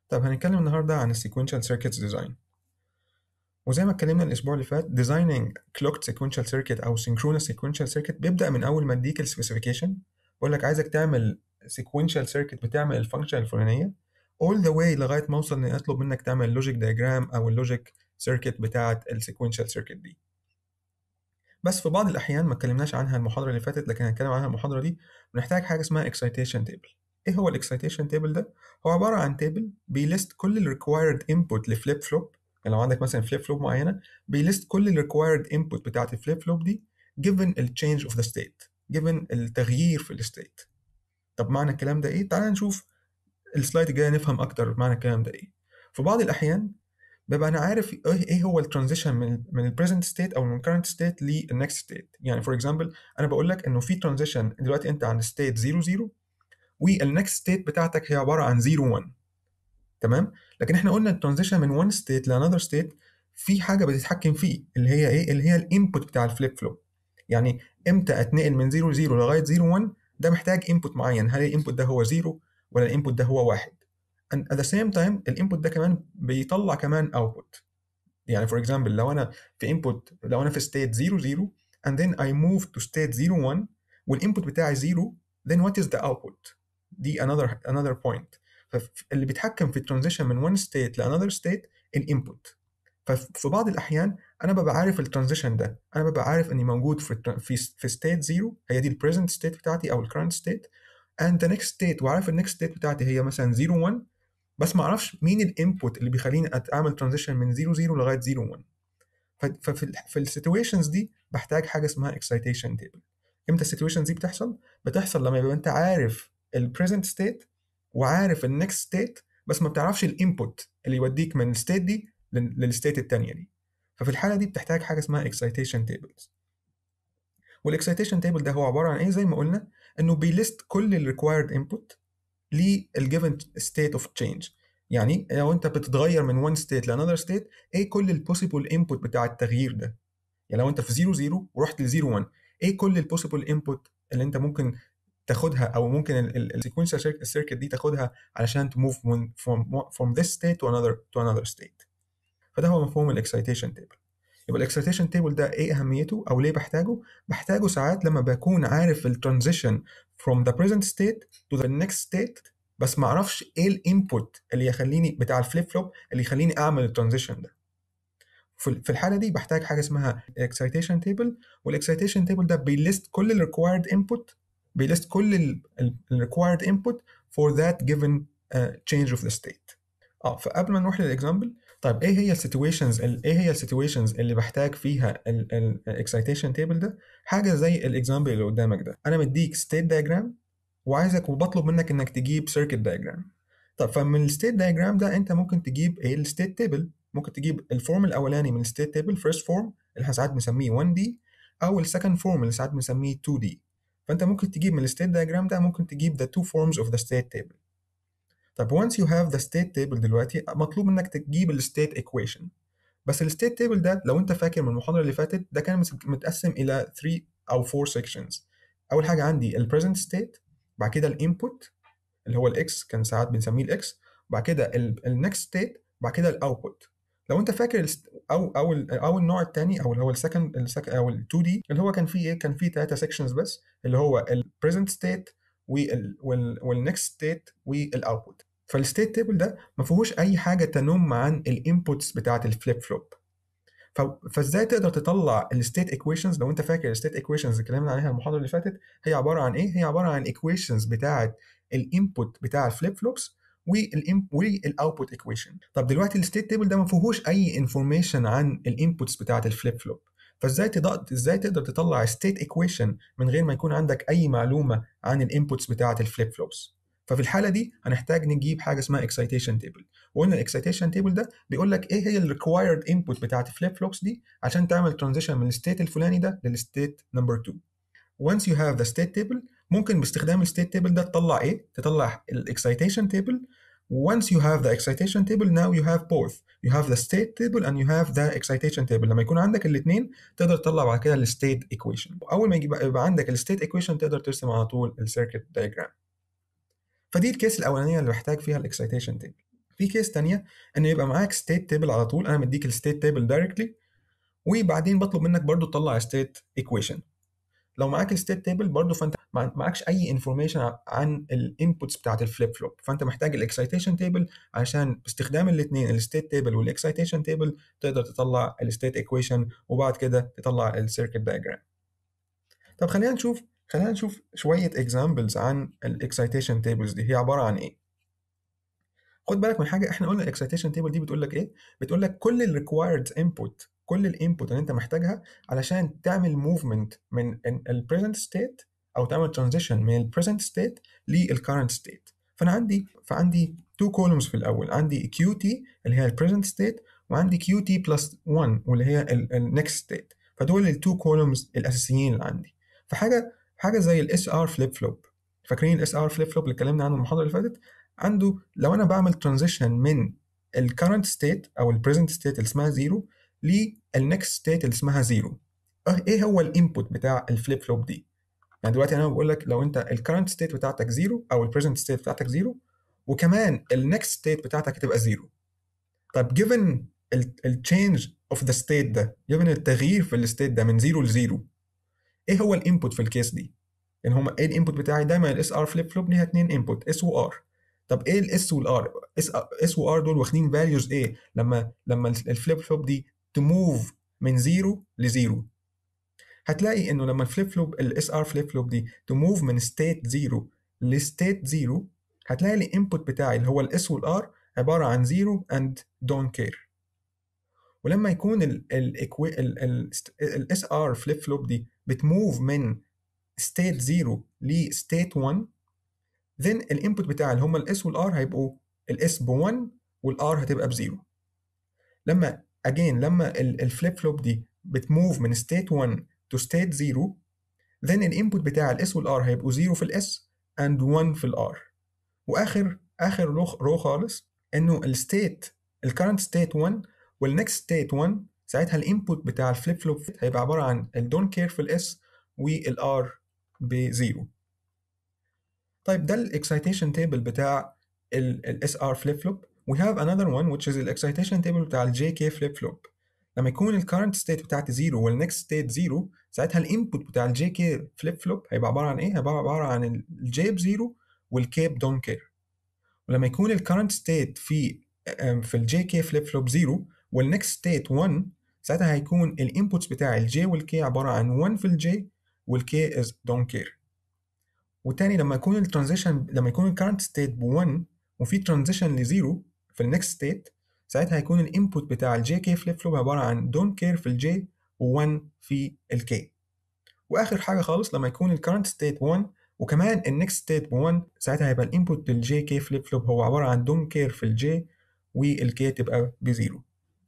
طب هنتكلم النهارده عن السيكونشال سيركتس ديزاين وزي ما اتكلمنا الاسبوع اللي فات ديزايننج كلوكد سيكونشال سيركت او سينكرونس سيكونشال سيركت بيبدا من اول ما اديك السبيسيفيكيشن بقول لك عايزك تعمل سيكونشال سيركت بتعمل الفانكشن الفلانيه all the way لغايه ما اوصل اني اطلب منك تعمل لوجيك دايجرام او اللوجيك سيركت بتاعه السيكونشال سيركت دي بس في بعض الاحيان ما اتكلمناش عنها المحاضره اللي فاتت لكن هنتكلم عنها المحاضره دي بنحتاج حاجه اسمها اكسايتيشن تيبل ايه هو الاكسايتيشن تيبل ده هو عباره عن تيبل بيليست كل الريكوايرد انبوت لفليب فلوب يعني لو عندك مثلا فليب فلوب معينه بيليست كل الريكوايرد انبوت بتاعت الفليب فلوب دي given ال change of the state given التغيير في الستيت طب معنى الكلام ده ايه تعال نشوف السلايد الجاي نفهم اكتر معنى الكلام ده ايه في بعض الاحيان ببقى انا عارف ايه هو الترانزيشن من من البريزنت ستيت او من الكرنت ستيت للنكست ستيت يعني فور اكزامبل انا بقول لك انه في ترانزيشن دلوقتي انت عند ستيت 0 0 والنكست ستيت بتاعتك هي عباره عن 0 1 تمام لكن احنا قلنا الترانزيشن من one ستيت لانذر ستيت في حاجه بتتحكم فيه اللي هي ايه اللي هي الانبوت بتاع الفليب فلوب يعني امتى اتنقل من 0 0 لغايه 0 1 ده محتاج انبوت معين هل الانبوت ده هو 0 ولا الانبوت ده هو 1 and at the same time الانبوت ده كمان بيطلع كمان output يعني for example لو انا في input لو انا في state 0 0 and then I move to state 0 1 والانبوت بتاعي 0 then what is the output دي another another point فاللي بيتحكم في الترانزيشن من one state ل another state الانبوت ففي بعض الاحيان انا ببقى عارف الترانزيشن ده انا ببقى عارف اني موجود في في في ستيت 0 هي دي البريزنت ستيت بتاعتي او الكرنت ستيت and the next state وعارف النكست ستيت بتاعتي هي مثلا 0 1 بس ما اعرفش مين الانبوت اللي بيخليني اعمل ترانزيشن من 0 0 لغايه 0 1 ففي في السيتويشنز دي بحتاج حاجه اسمها اكسايتيشن تيبل امتى السيتويشنز دي بتحصل بتحصل لما يبقى انت عارف البريزنت ستيت وعارف النكست ستيت بس ما بتعرفش الانبوت اللي يوديك من الستيت دي للستيت الثانيه دي ففي الحاله دي بتحتاج حاجه اسمها اكسايتيشن تيبلز والاكسايتيشن تيبل ده هو عباره عن ايه زي ما قلنا انه بيليست كل الريكوايرد انبوت للجيفن ستيت اوف تشينج يعني لو انت بتتغير من one state لانذر ستيت ايه كل البوسيبل انبوت بتاع التغيير ده يعني لو انت في 0 0 ورحت ل 0 1 ايه كل البوسيبل انبوت اللي انت ممكن تاخدها او ممكن السيكونشال سيركت دي تاخدها علشان تموف من from, from this state to another to another state فده هو مفهوم الاكسايتيشن تيبل يبقى الاكسايتيشن تيبل ده ايه اهميته او ليه بحتاجه بحتاجه ساعات لما بكون عارف الترانزيشن from the present state to the next state بس ما اعرفش ايه الانبوت اللي يخليني بتاع الفليب فلوب اللي يخليني اعمل الترانزيشن ده في الحاله دي بحتاج حاجه اسمها اكسايتيشن تيبل والاكسايتيشن تيبل ده بيليست كل الريكوايرد انبوت بيليست كل الريكوايرد انبوت for that given uh, change of the state اه فقبل ما نروح للاكزامبل طيب ايه هي السيتويشنز ايه هي السيتويشنز اللي بحتاج فيها الاكسايتيشن تيبل ده حاجه زي الاكزامبل اللي قدامك ده انا مديك ستيت دايجرام وعايزك وبطلب منك انك تجيب سيركت دايجرام طب فمن الستيت دايجرام ده انت ممكن تجيب ايه الستيت تيبل ممكن تجيب الفورم الاولاني من الستيت تيبل فيرست فورم اللي احنا ساعات بنسميه 1 دي او السكند فورم اللي ساعات بنسميه 2 دي فانت ممكن تجيب من الستيت دايجرام ده ممكن تجيب the two forms of the state table طب once you have the state table دلوقتي مطلوب منك تجيب الستيت equation بس الستيت تيبل ده لو انت فاكر من المحاضره اللي فاتت ده كان متقسم الى 3 او 4 sections اول حاجه عندي ال present state بعد كده الانبوت اللي هو الاكس كان ساعات بنسميه الاكس بعد كده النكست ستيت بعد كده الاوتبوت لو انت فاكر او او او النوع الثاني او اللي هو السكند او ال 2 دي اللي هو كان فيه ايه كان فيه ثلاثه سيكشنز بس اللي هو البريزنت ستيت والنكست ستيت والاوتبوت فالستيت تيبل ده ما فيهوش اي حاجه تنم عن الانبوتس بتاعه الفليب فلوب فازاي تقدر تطلع الستيت ايكويشنز لو انت فاكر الستيت ايكويشنز اللي اتكلمنا عليها المحاضره اللي فاتت هي عباره عن ايه هي عباره عن ايكويشنز بتاعه الانبوت بتاع الفليب فلوبس والاوتبوت ايكويشن طب دلوقتي الستيت تيبل ده ما فيهوش اي انفورميشن عن الانبوتس بتاعه الفليب فلوب فازاي تقدر ازاي تقدر تطلع ستيت ايكويشن من غير ما يكون عندك اي معلومه عن الانبوتس بتاعه الفليب فلوبس ففي الحاله دي هنحتاج نجيب حاجه اسمها اكسايتيشن تيبل وقلنا الاكسايتيشن تيبل ده بيقول لك ايه هي الريكوايرد انبوت بتاعه الفليب فلوبس دي عشان تعمل ترانزيشن من الستيت الفلاني ده للستيت نمبر 2 once you have the state table ممكن باستخدام الستيت تيبل ده تطلع ايه تطلع الاكسايتيشن تيبل once you have the excitation table now you have both you have the state table and you have the excitation table لما يكون عندك الاثنين تقدر تطلع بعد كده الستيت equation اول ما يبقى عندك الستيت equation تقدر ترسم على طول السيركت diagram فدي الكيس الاولانيه اللي بحتاج فيها الاكسايتيشن تيبل في كيس تانية ان يبقى معاك ستيت تيبل على طول انا مديك الستيت تيبل دايركتلي وبعدين بطلب منك برضو تطلع ستيت ايكويشن لو معاك الستيت تيبل برضو فانت معكش اي انفورميشن عن الانبوتس بتاعت الفليب فلوب فانت محتاج الاكسايتيشن تيبل عشان باستخدام الاثنين الستيت تيبل والاكسايتيشن تيبل تقدر تطلع الستيت ايكويشن وبعد كده تطلع السيركت دايجرام طب خلينا نشوف خلينا نشوف شويه اكزامبلز عن الاكسايتيشن تيبلز دي هي عباره عن ايه خد بالك من حاجه احنا قلنا الاكسايتيشن تيبل دي بتقول لك ايه بتقول لك كل الريكوايرد انبوت كل الانبوت اللي انت محتاجها علشان تعمل موفمنت من البريزنت ستيت او تعمل ترانزيشن من البريزنت ستيت للكرنت ستيت فانا عندي فعندي تو كولومز في الاول عندي كيو تي اللي هي البريزنت ستيت وعندي كيو تي بلس 1 واللي هي النكست ستيت فدول التو كولومز الاساسيين اللي عندي فحاجه حاجه زي الاس ار فليب فلوب فاكرين الاس ار فليب فلوب اللي اتكلمنا عنه المحاضره اللي فاتت عنده لو انا بعمل ترانزيشن من الكرنت ستيت او البريزنت ستيت اللي اسمها زيرو للنكست ستيت اللي اسمها زيرو ايه هو الانبوت بتاع الفليب فلوب دي يعني دلوقتي انا بقول لك لو انت الكرنت ستيت بتاعتك زيرو او البريزنت ستيت بتاعتك زيرو وكمان النكست ستيت بتاعتك هتبقى زيرو طب given التشينج اوف ذا ستيت ده given التغيير في الستيت ده من زيرو لزيرو ايه هو الانبوت في الكيس دي يعني هما ايه الانبوت بتاعي دايما الاس ار فليب فلوب ليها اتنين انبوت اس و ار طب ايه الاس والار اس اس وار دول واخدين فاليوز ايه لما لما الفليب فلوب دي تموف من زيرو لزيرو هتلاقي انه لما الفليب فلوب الاس ار فليب فلوب دي تموف من ستيت زيرو لستيت زيرو هتلاقي الانبوت بتاعي اللي هو الاس والار عباره عن زيرو اند دونت كير ولما يكون الاس ار فليب فلوب دي بتموف من ستيت زيرو لستيت 1 then الانبوت بتاعي اللي هم الاس والار هيبقوا الاس ب 1 والار هتبقى بزيرو لما again لما الفليب فلوب دي بتموف من ستيت 1 to state 0 then الانبوت بتاع الاس والار هيبقوا 0 في الاس and 1 في الار واخر اخر رو خالص انه الستيت الكرنت ستيت 1 والنكست ستيت 1 ساعتها الانبوت بتاع الفليب فلوب هيبقى عباره عن الدون كير في الاس والار بزيرو طيب ده الاكسايتيشن تيبل بتاع الاس ار فليب فلوب we have another one which is الاكسايتيشن تيبل بتاع الجي كي فليب فلوب لما يكون الكرنت ستيت بتاعتي زيرو والنكست ستيت زيرو ساعتها الانبوت بتاع الجي كي فليب فلوب هيبقى عباره عن ايه؟ هيبقى عباره عن الجي بزيرو والكي بدون كير ولما يكون الكرنت ستيت في في الجي كي فليب فلوب زيرو والنكست ستيت 1 ساعتها هيكون الانبوتس بتاع الجي والكي عباره عن 1 في الجي والكي از دون كير والتاني لما يكون الترانزيشن لما يكون الكرنت ستيت ب 1 وفي ترانزيشن لزيرو في النكست ستيت ساعتها هيكون الانبوت بتاع الجي كي فليب فلوب عباره عن دون كير في الجي و1 في الكي واخر حاجه خالص لما يكون الكرنت ستيت 1 وكمان النكست ستيت ب 1 ساعتها هيبقى الانبوت للجي كي فليب فلوب هو عباره عن دون كير في الجي والكي تبقى بزيرو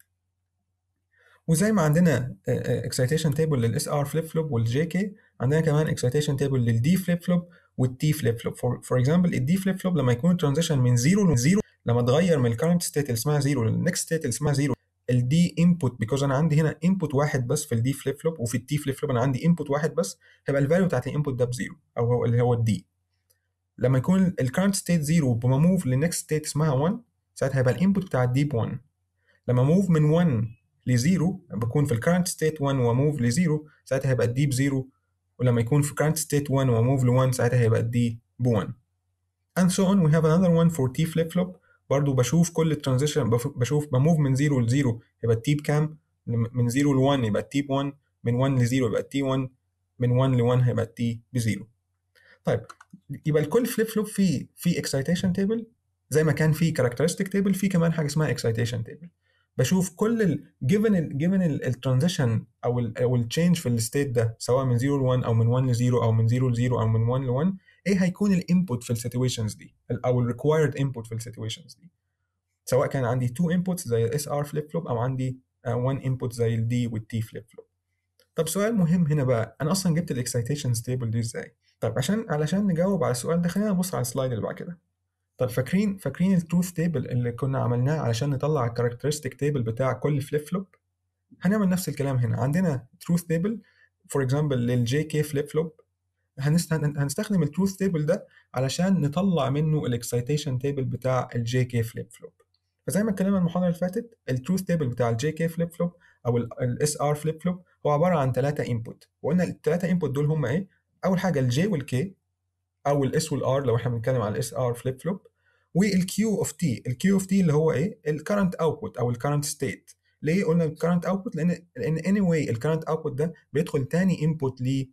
وزي ما عندنا اكسايتيشن تيبل للاس ار فليب فلوب والجي كي عندنا كمان اكسايتيشن تيبل للدي فليب فلوب والتي فليب فلوب فور اكزامبل الدي فليب فلوب لما يكون ترانزيشن من زيرو لزيرو لما اتغير من الكرنت ستيت اللي اسمها زيرو للنكست ستيت اللي اسمها زيرو الدي انبوت بيكوز انا عندي هنا انبوت واحد بس في الدي فليب فلوب وفي التي فليب فلوب انا عندي انبوت واحد بس هيبقى الفاليو بتاعت الانبوت ده بزيرو او هو اللي هو الدي لما يكون الكرنت ستيت زيرو بموف للنكست ستيت اسمها 1 ساعتها هيبقى الانبوت بتاع الدي ب 1 لما موف من 1 لزيرو بكون في الكرنت ستيت 1 وموف لزيرو ساعتها هيبقى الدي بزيرو ولما يكون في current state 1 وموف ل 1 ساعتها هيبقى الدي ب 1 and so on we have another one for t flip flop برضو بشوف كل الترانزيشن بشوف بموف من 0 ل 0 يبقى التي بكام من 0 ل 1 يبقى التي ب 1 من 1 ل 0 يبقى التي 1 من 1 ل 1 هيبقى التي ب 0 طيب يبقى الكل فليب فلوب فيه في اكسايتيشن تيبل زي ما كان في كاركترستيك تيبل في كمان حاجه اسمها اكسايتيشن تيبل بشوف كل ال given ال given الترانزيشن او ال او التشينج في الستيت ده سواء من 0 ل 1 او من 1 ل 0 او من 0 ل 0 او من 1 ل 1 ايه هيكون الانبوت في السيتويشنز دي او الريكوايرد انبوت في السيتويشنز دي سواء كان عندي 2 انبوتس زي الاس ار فليب فلوب او عندي 1 انبوت زي الدي والتي فليب فلوب طب سؤال مهم هنا بقى انا اصلا جبت الاكسايتيشن ستيبل دي ازاي طب عشان علشان نجاوب على السؤال ده خلينا نبص على السلايد اللي بعد كده طب فاكرين فاكرين التروث تيبل اللي كنا عملناه علشان نطلع الكاركترستيك تيبل بتاع كل فليب فلوب هنعمل نفس الكلام هنا عندنا تروث تيبل فور اكزامبل للجي كي فليب فلوب هنستخدم التروث تيبل ده علشان نطلع منه الاكسايتيشن تيبل بتاع الجي كي فليب فلوب فزي ما اتكلمنا المحاضره اللي فاتت التروث تيبل بتاع الجي كي فليب فلوب او الاس ار فليب فلوب هو عباره عن ثلاثه انبوت وقلنا الثلاثه انبوت دول هم ايه اول حاجه الجي والكي او الاس والار لو احنا بنتكلم على الاس ار فليب فلوب والكيو اوف تي الكيو اوف تي اللي هو ايه الكرنت اوتبوت او الكرنت ستيت ليه قلنا الكرنت اوتبوت لان لان اني واي الكرنت اوتبوت ده بيدخل تاني انبوت ل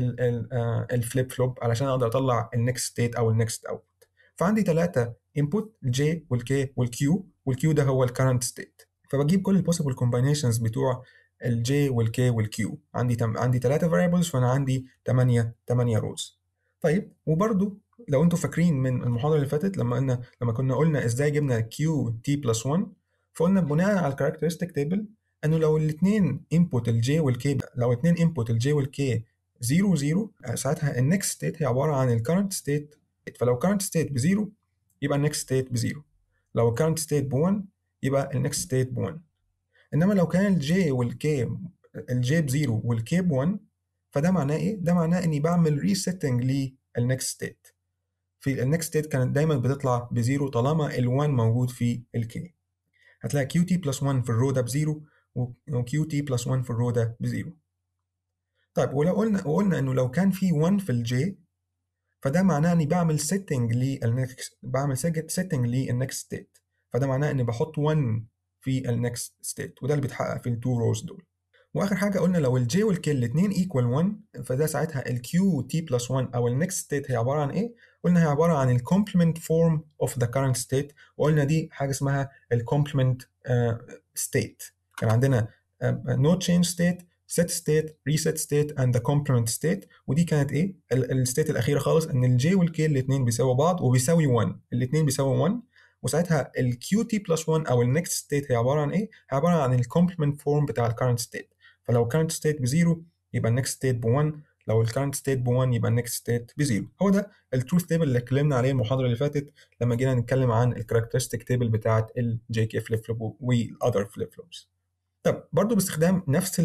الفليب فلوب علشان اقدر اطلع النكست ستيت او النكست اوتبوت فعندي ثلاثه انبوت الجي والكي والكيو والكيو ده هو الكرنت ستيت فبجيب كل البوسيبل كومباينيشنز بتوع الجي والكي والكيو عندي تم... عندي ثلاثه فاريبلز فانا عندي 8 8 روز طيب وبرده لو انتوا فاكرين من المحاضره اللي فاتت لما قلنا لما كنا قلنا ازاي جبنا كيو تي بلس 1 فقلنا بناء على الكاركترستيك تيبل انه لو الاثنين انبوت الجي والكي لو الاثنين انبوت الجي والكي 0 0 ساعتها النكست ستيت هي عباره عن الكرنت ستيت فلو كرنت ستيت بزيرو يبقى النكست ستيت بزيرو لو الكرنت ستيت ب 1 يبقى النكست ستيت ب 1 انما لو كان الجي والكي الجي بزيرو والكي ب 1 فده معناه ايه؟ ده معناه اني بعمل ريسيتنج للنكست ستيت في النكست ستيت كانت دايما بتطلع بزيرو طالما ال1 موجود في الكي هتلاقي كيو تي بلس 1 في الرو ده بزيرو وكيو تي بلس 1 في الرو ده بزيرو طيب ولو قلنا وقلنا انه لو كان في 1 في الجي فده معناه اني بعمل سيتنج للنكست بعمل سيتنج للنكست ستيت فده معناه اني بحط 1 في النكست ستيت وده اللي بيتحقق في التو روز دول واخر حاجه قلنا لو الجي والكي الاثنين ايكوال 1 فده ساعتها الكيو تي بلس 1 او النكست ستيت هي عباره عن ايه؟ قلنا هي عباره عن الكومبلمنت فورم اوف ذا كرنت ستيت وقلنا دي حاجه اسمها الكومبلمنت ستيت كان عندنا نو تشينج ستيت set state reset state and the complement state ودي كانت ايه الستيت الاخيره خالص ان الجي والكي الاثنين بيساووا بعض وبيساوي 1 الاثنين بيساووا 1 وساعتها الكيو تي بلس 1 او النكست ستيت هي عباره عن ايه؟ هي عباره عن الكومبلمنت فورم بتاع الكرنت ستيت فلو الكرنت ستيت بزيرو يبقى النكست ستيت ب 1 لو الكرنت ستيت ب 1 يبقى النكست ستيت بزيرو هو ده التروث تيبل اللي اتكلمنا عليه المحاضره اللي فاتت لما جينا نتكلم عن الكاركترستيك تيبل بتاعه الجي كي فليب فلوب والاذر فليب فلوبس طب برضو باستخدام نفس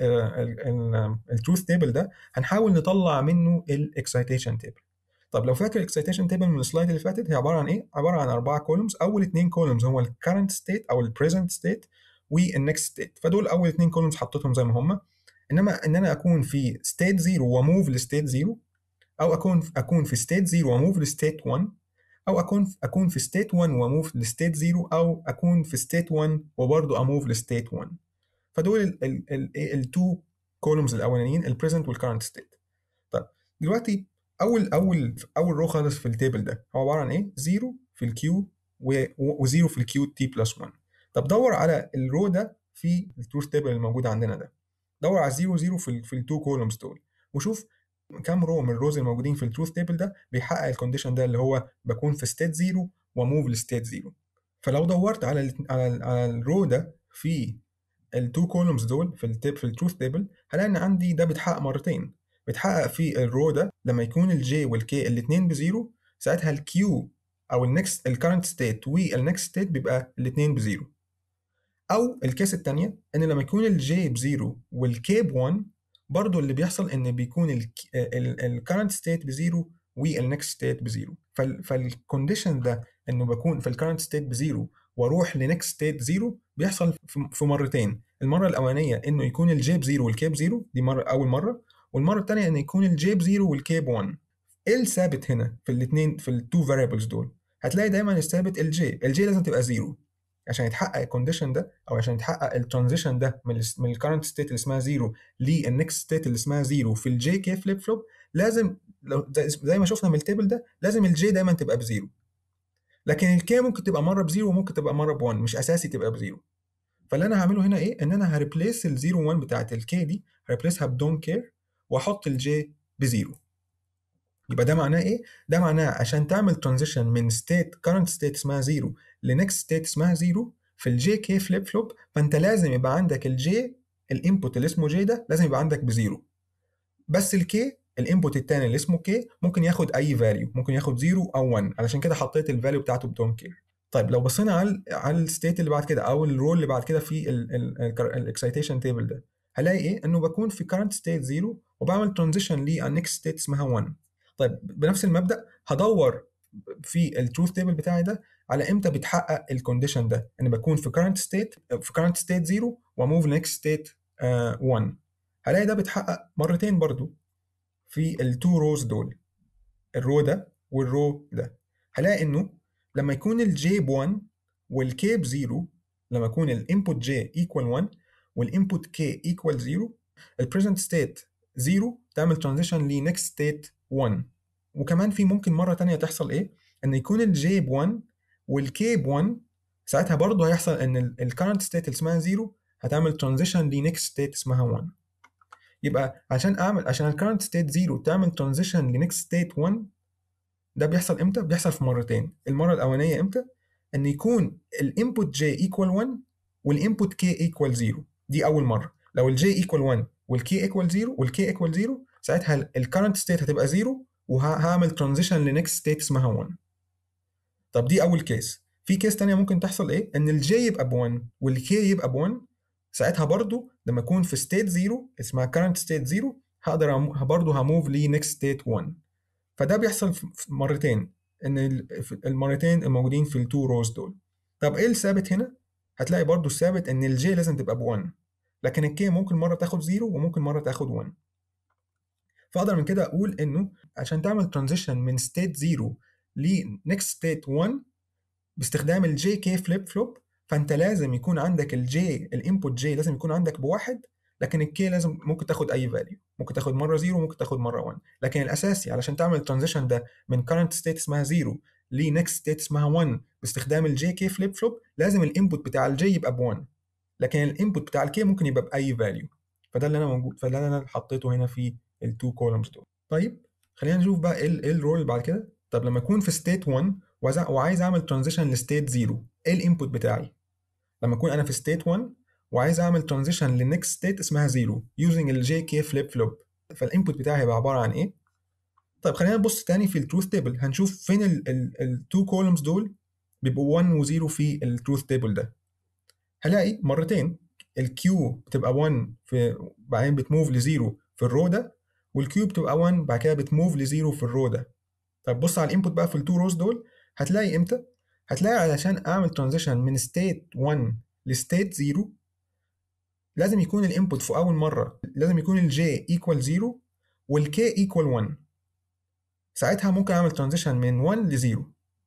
التروث تيبل ده هنحاول نطلع منه الاكسايتيشن تيبل طب لو فاكر الاكسايتيشن تيبل من السلايد اللي فاتت هي عباره عن ايه؟ عباره عن اربعه كولومز اول اثنين كولومز هو الكرنت ستيت او البريزنت ستيت والنكست ستيت فدول اول اثنين كولومز حطيتهم زي ما هم انما ان انا اكون في ستيت 0 وموف لستيت 0 او اكون اكون في ستيت 0 وموف لستيت 1 او اكون اكون في ستيت 1 وموف لستيت 0 او اكون في ستيت 1 وبرضه اموف لستيت 1 فدول التو كولومز الاولانيين البريزنت والكرنت ستيت طيب دلوقتي اول اول اول رو خالص في التيبل ده هو عباره عن ايه 0 في الكيو و0 في الكيو تي بلس 1 طب دور على الرو ده في التروث تيبل الموجود عندنا ده دور على 0 0 في ال في التو كولومز دول وشوف كام رو من الروز الموجودين في التروث تيبل ده بيحقق الكونديشن ده اللي هو بكون في ستيت 0 وموف لستيت 0 فلو دورت على ال على, ال على الرو ده في التو كولومز دول في التيب في التروث تيبل هلاقي ان عندي ده بيتحقق مرتين بيتحقق في الرو ده لما يكون الجي والكي الاثنين بزيرو ساعتها الكيو او النكست الكرنت ستيت والنكست ستيت بيبقى الاثنين بزيرو او الكيس الثانيه ان لما يكون الجي بزيرو والكي ب1 برضو اللي بيحصل ان بيكون الكرنت ستيت بزيرو والنكست ستيت بزيرو فالكونديشن ده انه بكون في الكرنت ستيت بزيرو واروح لنكست ستيت زيرو بيحصل في مرتين المره الاولانيه انه يكون الجي بزيرو والكي بزيرو دي مره اول مره والمره الثانيه ان يكون الجي بزيرو والكي ب1 ايه الثابت هنا في الاثنين في التو فاريبلز دول هتلاقي دايما الثابت الجي الجي لازم تبقى زيرو عشان يتحقق الكونديشن ده او عشان يتحقق الترانزيشن ده من ال من الكرنت ستيت اللي اسمها زيرو للنكست ستيت اللي اسمها زيرو في الجي كي فليب فلوب لازم لو زي ما شفنا من التيبل ده لازم الجي دايما تبقى بزيرو لكن الكي ممكن تبقى مره بزيرو وممكن تبقى مره ب1 مش اساسي تبقى بزيرو فاللي انا هعمله هنا ايه ان انا هريبليس الزيرو 1 بتاعت الكي دي هريبليسها بدون كير واحط الجي بزيرو يبقى ده معناه ايه؟ ده معناه عشان تعمل ترانزيشن من ستيت كرنت ستيت اسمها زيرو لنكست ستيت اسمها زيرو في الجي كي فليب فلوب فانت لازم يبقى عندك الجي الانبوت اللي اسمه جي ده لازم يبقى عندك بزيرو بس الكي الانبوت الثاني اللي اسمه كي ممكن ياخد اي فاليو ممكن ياخد 0 او 1 علشان كده حطيت الفاليو بتاعته بدون كير طيب لو بصينا على على الستيت اللي بعد كده او الرول اللي بعد كده في الاكسايتيشن تيبل ده هلاقي ايه انه بكون في current state 0 وبعمل ترانزيشن للنكست ستيت اسمها 1 طيب بنفس المبدا هدور في التروث تيبل بتاعي ده على امتى بيتحقق الكونديشن ده ان بكون في current state في current state 0 وموف next state 1 هلاقي ده بيتحقق مرتين برضو في التو روز دول الرو ده والرو ده هلاقي انه لما يكون الجي ب 1 والكي ب 0 لما يكون الانبوت جي ايكوال 1 والانبوت كي ايكوال 0 البريزنت ستيت 0 تعمل ترانزيشن لنكست ستيت 1 وكمان في ممكن مره تانية تحصل ايه ان يكون الجي ب 1 والكي ب 1 ساعتها برضه هيحصل ان الكرنت ستيت اللي اسمها 0 هتعمل ترانزيشن لنكست ستيت اسمها 1 يبقى عشان اعمل عشان الكرنت ستيت 0 تعمل ترانزيشن لنكست ستيت 1 ده بيحصل امتى؟ بيحصل في مرتين المره الاولانيه امتى؟ ان يكون الانبوت جي ايكوال 1 والانبوت كي ايكوال 0 دي اول مره لو الجي ايكوال 1 والكي ايكوال 0 والكي ايكوال 0 ساعتها الكرنت ستيت هتبقى 0 وهعمل ترانزيشن لنكست ستيت اسمها 1 طب دي اول كيس في كيس تانية ممكن تحصل ايه ان الجي يبقى ب 1 والكي يبقى ب 1 ساعتها برضو لما اكون في ستيت 0 اسمها كرنت ستيت 0 هقدر برضو هموف لنكست ستيت 1 فده بيحصل في مرتين ان المرتين الموجودين في التو روز دول طب ايه الثابت هنا هتلاقي برضو الثابت ان الجي لازم تبقى ب 1 لكن الكي ممكن مره تاخد 0 وممكن مره تاخد 1 فاقدر من كده اقول انه عشان تعمل ترانزيشن من ستيت 0 لنكست ستيت 1 باستخدام الجي كي فليب فلوب فانت لازم يكون عندك الجي الانبوت جي لازم يكون عندك بواحد لكن الكي لازم ممكن تاخد اي فاليو ممكن تاخد مره 0 وممكن تاخد مره 1 لكن الاساسي علشان تعمل الترانزيشن ده من current state اسمها 0 لنكست ستيت اسمها 1 باستخدام الجي كي فليب فلوب لازم الانبوت بتاع الجي يبقى ب 1 لكن الانبوت بتاع الكي ممكن يبقى باي فاليو فده اللي انا موجود فده اللي انا حطيته هنا في التو كولمز دول طيب خلينا نشوف بقى ايه ايه الرول بعد كده طب لما اكون في ستيت 1 وعايز اعمل ترانزيشن لستيت 0 ايه الانبوت بتاعي لما اكون انا في ستيت 1 وعايز اعمل ترانزيشن للنكست ستيت اسمها 0 يوزنج الجي كي فليب فلوب فالانبوت بتاعي هيبقى عباره عن ايه طيب خلينا نبص تاني في التروث تيبل هنشوف فين التو كولمز دول بيبقوا 1 و0 في التروث تيبل ده هلاقي مرتين الكيو بتبقى 1 في بعدين بتموف لزيرو في الرو ده والكيو بتبقى 1 بعد كده بتموف لزيرو في الرو ده طب بص على الانبوت بقى في التو روز دول هتلاقي امتى هتلاقي علشان اعمل ترانزيشن من ستيت 1 لستيت 0 لازم يكون الانبوت في اول مره لازم يكون الجي ايكوال 0 والكي ايكوال 1 ساعتها ممكن اعمل ترانزيشن من 1 ل 0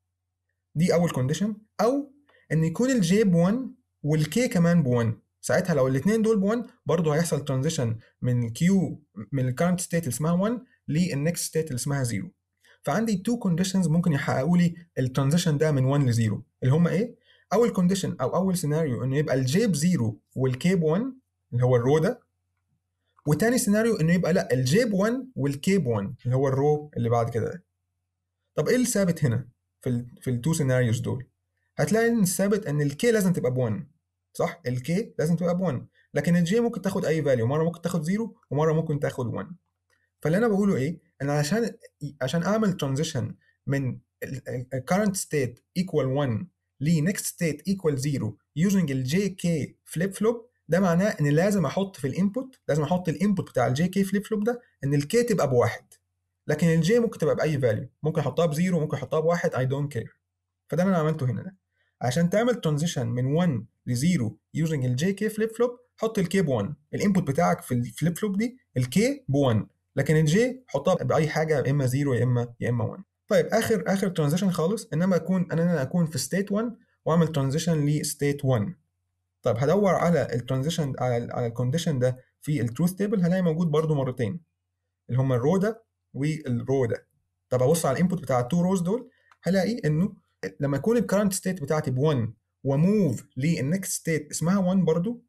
دي اول كونديشن او ان يكون الجي ب 1 والكي كمان ب 1 ساعتها لو الاثنين دول ب 1 برضه هيحصل ترانزيشن من كيو من الكرنت ستيت اللي اسمها 1 للنكست ستيت اللي اسمها 0 فعندي تو كونديشنز ممكن يحققوا لي الترانزيشن ده من 1 ل 0 اللي هم ايه؟ اول كونديشن او اول سيناريو انه يبقى الجي ب 0 والكي ب 1 اللي هو الرو ده وتاني سيناريو انه يبقى لا الجي ب 1 والكي ب 1 اللي هو الرو اللي بعد كده ده طب ايه الثابت هنا في ال في التو سيناريوز دول؟ هتلاقي ان الثابت ان الكي لازم تبقى ب 1 صح؟ الكي لازم تبقى ب 1 لكن الجي ممكن تاخد اي فاليو مره ممكن تاخد 0 ومره ممكن تاخد 1 فاللي انا بقوله ايه؟ ان عشان عشان اعمل ترانزيشن من current state equal 1 ل next state equal 0 using الجي كي فليب فلوب ده معناه ان لازم احط في الانبوت لازم احط الانبوت بتاع الجي كي فليب فلوب ده ان الكي تبقى بواحد لكن الجي ممكن تبقى باي فاليو ممكن احطها بزيرو ممكن احطها بواحد اي دونت كير فده اللي انا عملته هنا ده عشان تعمل ترانزيشن من 1 ل 0 using الجي كي فليب فلوب حط الكي ب 1 الانبوت بتاعك في الفليب فلوب دي الكي ب 1 لكن الجي حطها باي حاجه يا اما 0 يا اما يا اما 1 طيب اخر اخر ترانزيشن خالص انما اكون ان انا اكون في ستيت 1 واعمل ترانزيشن لستيت 1 طيب هدور على الترانزيشن على على الكونديشن ده في التروث تيبل هلاقي موجود برده مرتين اللي هما الرو ده والرو ده طب ابص على الانبوت بتاع التو روز دول هلاقي انه لما يكون الكرنت ستيت بتاعتي ب 1 وموف للنكست ستيت اسمها 1 برضو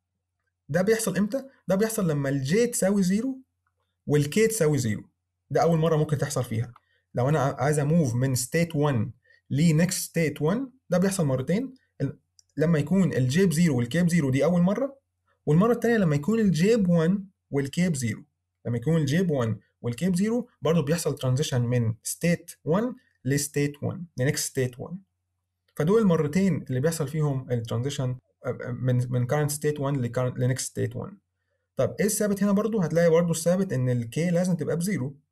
ده بيحصل امتى؟ ده بيحصل لما الجي تساوي 0 والكي تساوي 0 ده اول مره ممكن تحصل فيها لو انا عايز اموف من ستيت 1 لنكست ستيت 1 ده بيحصل مرتين لما يكون الجي ب 0 والكي ب 0 دي اول مره والمره الثانيه لما يكون الجي ب 1 والكي ب 0 لما يكون الجي ب 1 والكي ب 0 برضه بيحصل ترانزيشن من ستيت 1 لستيت 1 لنكست ستيت 1 فدول المرتين اللي بيحصل فيهم الترانزيشن من من current state 1 لنكست state 1 طب ايه الثابت هنا برضو هتلاقي برضو الثابت ان الكي لازم تبقى بزيرو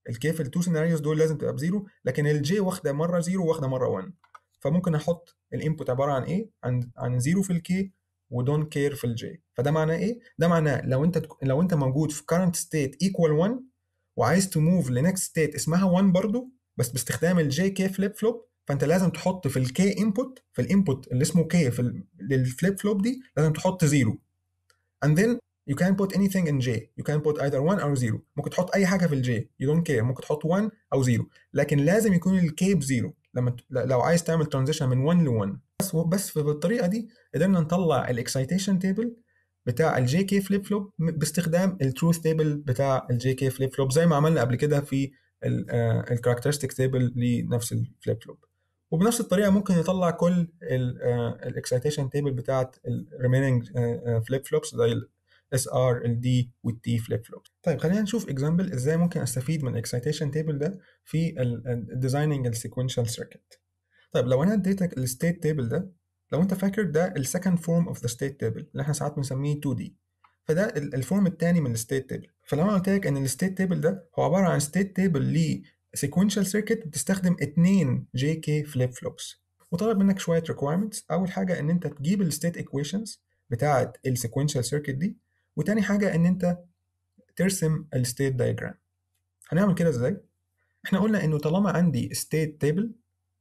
الكي في التو سيناريوز دول لازم تبقى بزيرو لكن الجي واخده مره زيرو واخده مره 1 فممكن احط الانبوت عباره عن ايه عن عن زيرو في الكي ودون كير في الجي فده معناه ايه ده معناه لو انت لو انت موجود في current state equal 1 وعايز تموف لنكست ستيت اسمها 1 برضو بس باستخدام الجي كي فليب فلوب فانت لازم تحط في الكي انبوت في الانبوت اللي اسمه كي في للفليب فلوب دي لازم تحط زيرو and then you can put anything in J you can put either 1 or 0 ممكن تحط اي حاجه في الجي you don't care ممكن تحط 1 او 0 لكن لازم يكون الكي بزيرو لما لو عايز تعمل ترانزيشن من 1 ل 1 بس بس بالطريقه دي قدرنا نطلع الاكسايتيشن تيبل بتاع الجي كي فليب فلوب باستخدام التروث تيبل بتاع الجي كي فليب فلوب زي ما عملنا قبل كده في الكاركترستيك تيبل لنفس الفليب فلوب وبنفس الطريقه ممكن نطلع كل الاكسايتيشن تيبل بتاعت الريميننج فليب فلوبس زي الاس ار الدي والتي فليب فلوب طيب خلينا نشوف اكزامبل ازاي ممكن استفيد من الاكسايتيشن تيبل ده في الديزايننج السيكونشال سيركت طيب لو انا اديتك الستيت تيبل ده لو انت فاكر ده السكند فورم اوف ذا ستيت تيبل اللي احنا ساعات بنسميه 2 دي فده الفورم الثاني من الستيت تيبل فلو انا قلت لك ان الستيت تيبل ده هو عباره عن ستيت تيبل ل sequential circuit بتستخدم اتنين جي كي فليب فلوبس وطلب منك شويه requirements اول حاجه ان انت تجيب الستيت ايكويشنز بتاعه السيكونشال سيركت دي وتاني حاجه ان انت ترسم الستيت دايجرام هنعمل كده ازاي احنا قلنا انه طالما عندي ستيت تيبل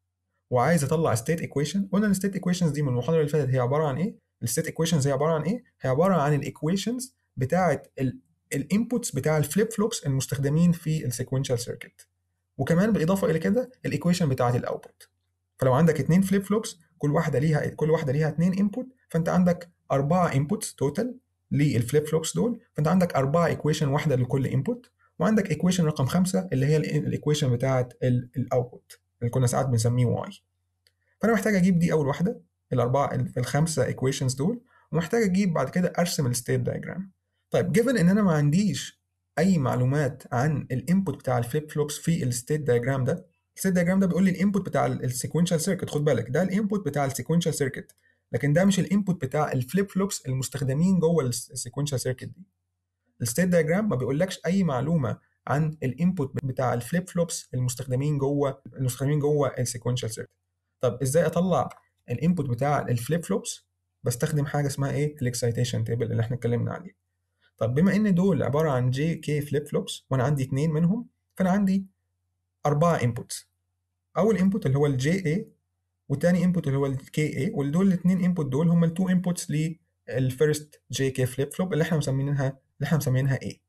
وعايز اطلع ستيت ايكويشن قلنا الستيت ايكويشنز دي من المحاضره اللي فاتت هي عباره عن ايه الستيت ايكويشنز هي عباره عن ايه هي عباره عن الايكويشنز بتاعه الانبوتس بتاع الفليب فلوبس المستخدمين في السيكونشال سيركت وكمان بالاضافه الى كده الايكويشن بتاعه الاوتبوت فلو عندك اثنين فليب فلوبس كل واحده ليها كل واحده ليها اثنين انبوت فانت عندك اربعه انبوتس توتال للفليب فلوبس دول فانت عندك اربعه ايكويشن واحده لكل انبوت وعندك ايكويشن رقم خمسه اللي هي الايكويشن بتاعه الاوتبوت اللي كنا ساعات بنسميه واي فانا محتاج اجيب دي اول واحده الاربعه الخمسه ايكويشنز دول ومحتاج اجيب بعد كده ارسم الستيت دايجرام طيب جيفن ان انا ما عنديش اي معلومات عن الانبوت بتاع الفليب فلوبس في الستيت دايجرام ده الستيت دايجرام ده بيقول لي الانبوت بتاع السيكونشال سيركت خد بالك ده الانبوت بتاع السيكونشال سيركت لكن ده مش الانبوت بتاع الفليب فلوبس المستخدمين جوه السيكونشال سيركت دي الستيت دايجرام ما بيقولكش اي معلومه عن الانبوت بتاع الفليب فلوبس المستخدمين جوه المستخدمين جوه السيكونشال سيركت طب ازاي اطلع الانبوت بتاع الفليب فلوبس بستخدم حاجه اسمها ايه الاكسايتيشن تيبل اللي احنا اتكلمنا عليه طب بما ان دول عباره عن جي كي فليب فلوبس وانا عندي اثنين منهم فانا عندي اربعه انبوتس اول انبوت اللي هو الجي اي والتاني انبوت اللي هو الكي اي ودول الاثنين انبوت دول هم التو انبوتس للفيرست جي كي فليب فلوب اللي احنا مسمينها اللي احنا مسمينها اي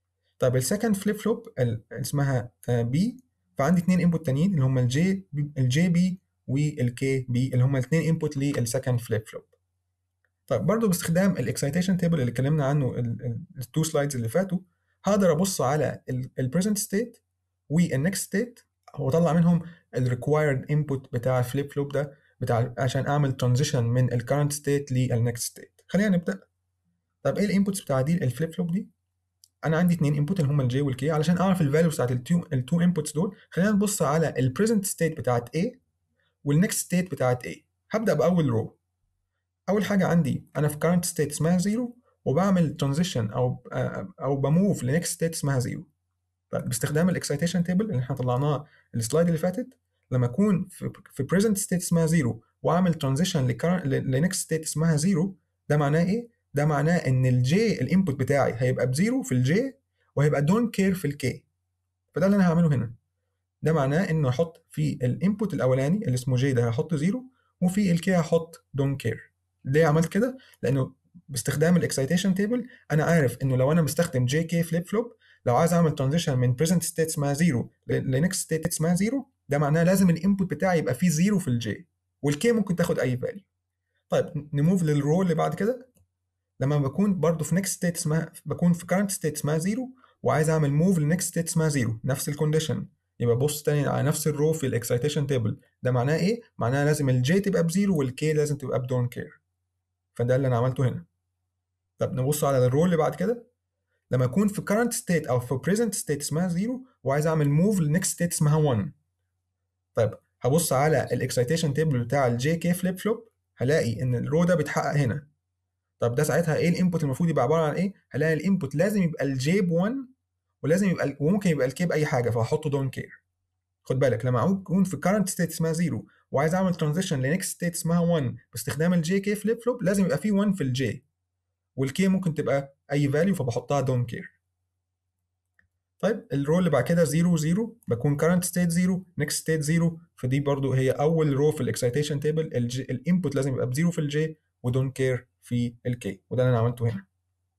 طب السكند فليب فلوب اسمها بي فعندي اثنين انبوت تانيين اللي هم الجي الجي بي والكي بي اللي هم الاثنين انبوت للسكند فليب فلوب طيب برضه باستخدام الاكسايتيشن تيبل اللي اتكلمنا عنه التو سلايدز اللي فاتوا هقدر ابص على البريزنت ستيت والنكست ستيت واطلع منهم الريكوايرد انبوت بتاع الفليب فلوب ده بتاع عشان اعمل ترانزيشن من الكرنت ستيت للنكست ستيت خلينا نبدا طب ايه الانبوتس بتاع دي الفليب فلوب دي انا عندي اثنين انبوت اللي هم الجي والكي علشان اعرف الفاليوز بتاعت التو التو انبوتس دول خلينا نبص على البريزنت ستيت بتاعت A والنكست ستيت بتاعت A هبدا باول رو اول حاجه عندي انا في current state اسمها زيرو وبعمل ترانزيشن او او بموف لنكست ستيت اسمها زيرو باستخدام الاكسايتيشن تيبل اللي احنا طلعناه السلايد اللي فاتت لما اكون في في present state اسمها زيرو واعمل ترانزيشن لنكست ستيت اسمها زيرو ده معناه ايه؟ ده معناه ان الجي الانبوت بتاعي هيبقى بزيرو في الجي وهيبقى دون كير في الكي فده اللي انا هعمله هنا ده معناه انه احط في الانبوت الاولاني اللي اسمه جي ده هحط زيرو وفي الكي هحط دون كير ليه عملت كده؟ لانه باستخدام الاكسايتيشن تيبل انا عارف انه لو انا مستخدم جي كي فليب فلوب لو عايز اعمل ترانزيشن من بريزنت ستيت اسمها زيرو لنكست ستيت اسمها زيرو ده معناه لازم الانبوت بتاعي يبقى فيه زيرو في الجي والكي ممكن تاخد اي فاليو طيب نموف للرو اللي بعد كده لما بكون برضو في نكست ستيت اسمها بكون في كارنت ستيت اسمها زيرو وعايز اعمل موف لنكست ستيت اسمها زيرو نفس الكونديشن يبقى بص تاني على نفس الرو في الاكسايتيشن تيبل ده معناه ايه؟ معناه لازم الجي تبقى بزيرو والكي لازم تبقى بدون كير فده اللي انا عملته هنا طب نبص على الرو اللي بعد كده لما اكون في current state او في present state اسمها 0 وعايز اعمل move للنكست state اسمها 1 طيب هبص على الاكسايتيشن تيبل بتاع الجي كي فليب فلوب هلاقي ان الرو ده بيتحقق هنا طب ده ساعتها ايه الانبوت المفروض يبقى عباره عن ايه هلاقي الانبوت لازم يبقى الجي ب 1 ولازم يبقى وممكن يبقى الكي باي حاجه فهحطه دون كير خد بالك لما اكون في current state اسمها 0 وعايز اعمل ترانزيشن لنكست ستيت اسمها 1 باستخدام الجي كي فليب فلوب لازم يبقى في 1 في الجي والكي ممكن تبقى اي فاليو فبحطها دون كير طيب الرو اللي بعد كده 0 0 بكون current state 0 next state 0 فدي برضو هي اول رو في الاكسيتيشن تيبل الانبوت لازم يبقى بزيرو في الجي ودون كير في الكي وده اللي انا عملته هنا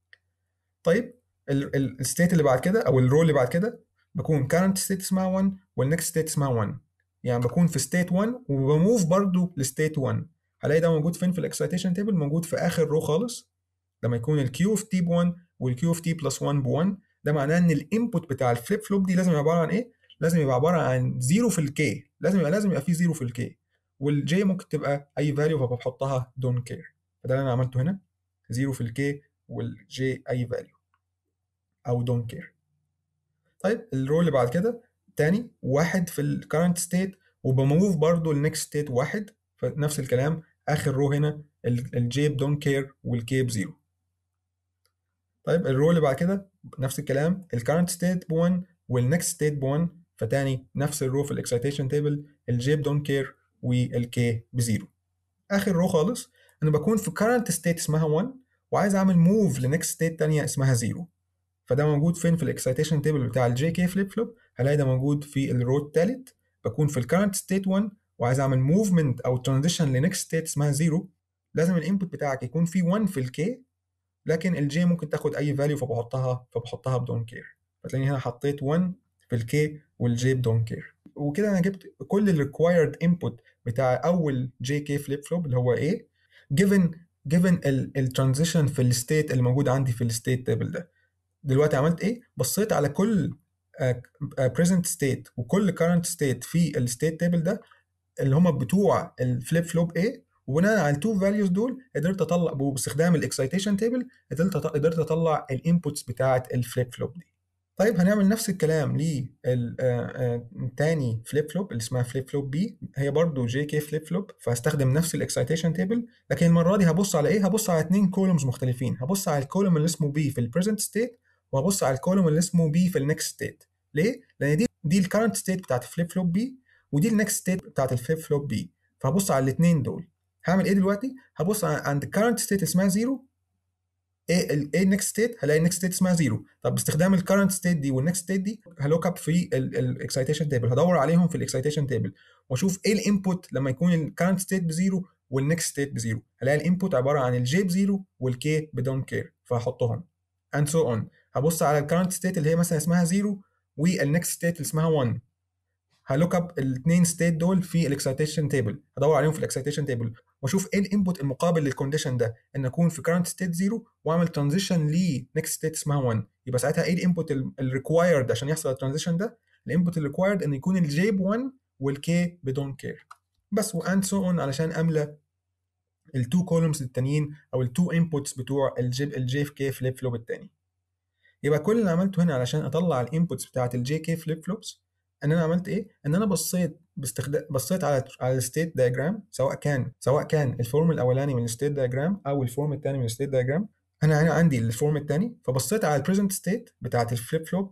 طيب الستيت اللي بعد كده او الرو اللي بعد كده بكون current state اسمها 1 والنكست state اسمها 1 يعني بكون في state 1 وبموف برضو لستيت 1 هلاقي ده موجود فين في الاكسيتيشن تيبل موجود في اخر رو خالص لما يكون الكيو اوف تي ب 1 والكيو اوف تي بلس 1 ب 1 ده معناه ان الانبوت بتاع الفليب فلوب دي لازم يبقى عباره عن ايه؟ لازم يبقى عباره عن 0 في الكي لازم يبقى لازم يبقى فيه 0 في الكي والجي ممكن تبقى اي فاليو فبحطها دون كير فده اللي انا عملته هنا 0 في الكي والجي اي فاليو او دون كير طيب الرو اللي بعد كده تاني واحد في الكرنت ستيت وبموف برضو النكست ستيت واحد فنفس الكلام اخر رو هنا الجي بدون كير والكي بزيرو طيب الرو اللي بعد كده نفس الكلام الكرنت ستيت ب 1 والنكست ستيت ب 1 فتاني نفس الرو في الاكسيتيشن تيبل الجي بدون كير والكي بزيرو اخر رو خالص انا بكون في current state اسمها 1 وعايز اعمل موف لنكست ستيت تانية اسمها 0 فده موجود فين في الاكسيتيشن تيبل بتاع الجي كي فليب فلوب هلاقي ده موجود في الرو التالت بكون في الكرنت ستيت 1 وعايز اعمل موفمنت او ترانزيشن لنكست ستيت اسمها 0 لازم الانبوت بتاعك يكون فيه 1 في الكي لكن الجي ممكن تاخد اي فاليو فبحطها فبحطها بدون كير فتلاقيني هنا حطيت 1 في الكي والجي بدون كير وكده انا جبت كل الريكوايرد انبوت بتاع اول جي كي فليب فلوب اللي هو A given given الترانزيشن في الستيت اللي موجود عندي في الستيت تيبل ده دلوقتي عملت ايه بصيت على كل بريزنت uh, ستيت وكل كارنت ستيت في الستيت تيبل ده اللي هم بتوع الفليب فلوب A وبناء على التو فاليوز دول قدرت اطلع باستخدام الاكسيتيشن تيبل قدرت قدرت اطلع الانبوتس بتاعه الفليب فلوب دي طيب هنعمل نفس الكلام للتاني فليب فلوب اللي اسمها فليب فلوب بي هي برضو جي كي فليب فلوب فهستخدم نفس الاكسيتيشن تيبل لكن المره دي هبص على ايه هبص على اتنين كولومز مختلفين هبص على الكولوم اللي اسمه بي في البريزنت ستيت وهبص على الكولوم اللي اسمه بي في النكست ستيت ليه لان دي دي الكرنت ستيت بتاعت الفليب فلوب بي ودي النكست ستيت بتاعت الفليب فلوب بي فهبص على الاثنين دول هعمل ايه دلوقتي هبص عند الكرنت ستيت اسمها 0 ايه ايه النكست ستيت هلاقي النكست ستيت اسمها 0 طب باستخدام الكرنت ستيت دي والنكست ستيت دي هلوك اب في الاكسيتيشن تيبل هدور عليهم في الاكسيتيشن تيبل واشوف ايه الانبوت لما يكون الكرنت ستيت بزيرو والنكست ستيت بزيرو هلاقي الانبوت عباره عن الجي بزيرو والكي بدون كير فهحطهم and so on هبص على الكرنت ستيت اللي هي مثلا اسمها 0 والنكست ستيت اللي اسمها 1 هلوك اب الاثنين ستيت دول في الاكسيتيشن تيبل هدور عليهم في الاكسيتيشن تيبل واشوف ايه الانبوت المقابل للكونديشن ده ان اكون في كرنت ستيت 0 واعمل ترانزيشن لنكست ستيت اسمها 1 يبقى ساعتها ايه الانبوت الريكوايرد عشان يحصل الترانزيشن ده الانبوت الريكوايرد ان يكون الجي ب 1 والكي بدون كير بس واند سو اون علشان املى التو كولومز التانيين او التو انبوتس بتوع الجي الجي في كي فليب فلوب التاني يبقى كل اللي عملته هنا علشان اطلع الانبوتس بتاعت الجي كي فليب فلوبس ان انا عملت ايه ان انا بصيت باستخدام بصيت على على الستيت دايجرام سواء كان سواء كان الفورم الاولاني من الستيت دايجرام او الفورم الثاني من الستيت دايجرام انا هنا عندي الفورم الثاني فبصيت على البريزنت ستيت بتاعت الفليب فلوب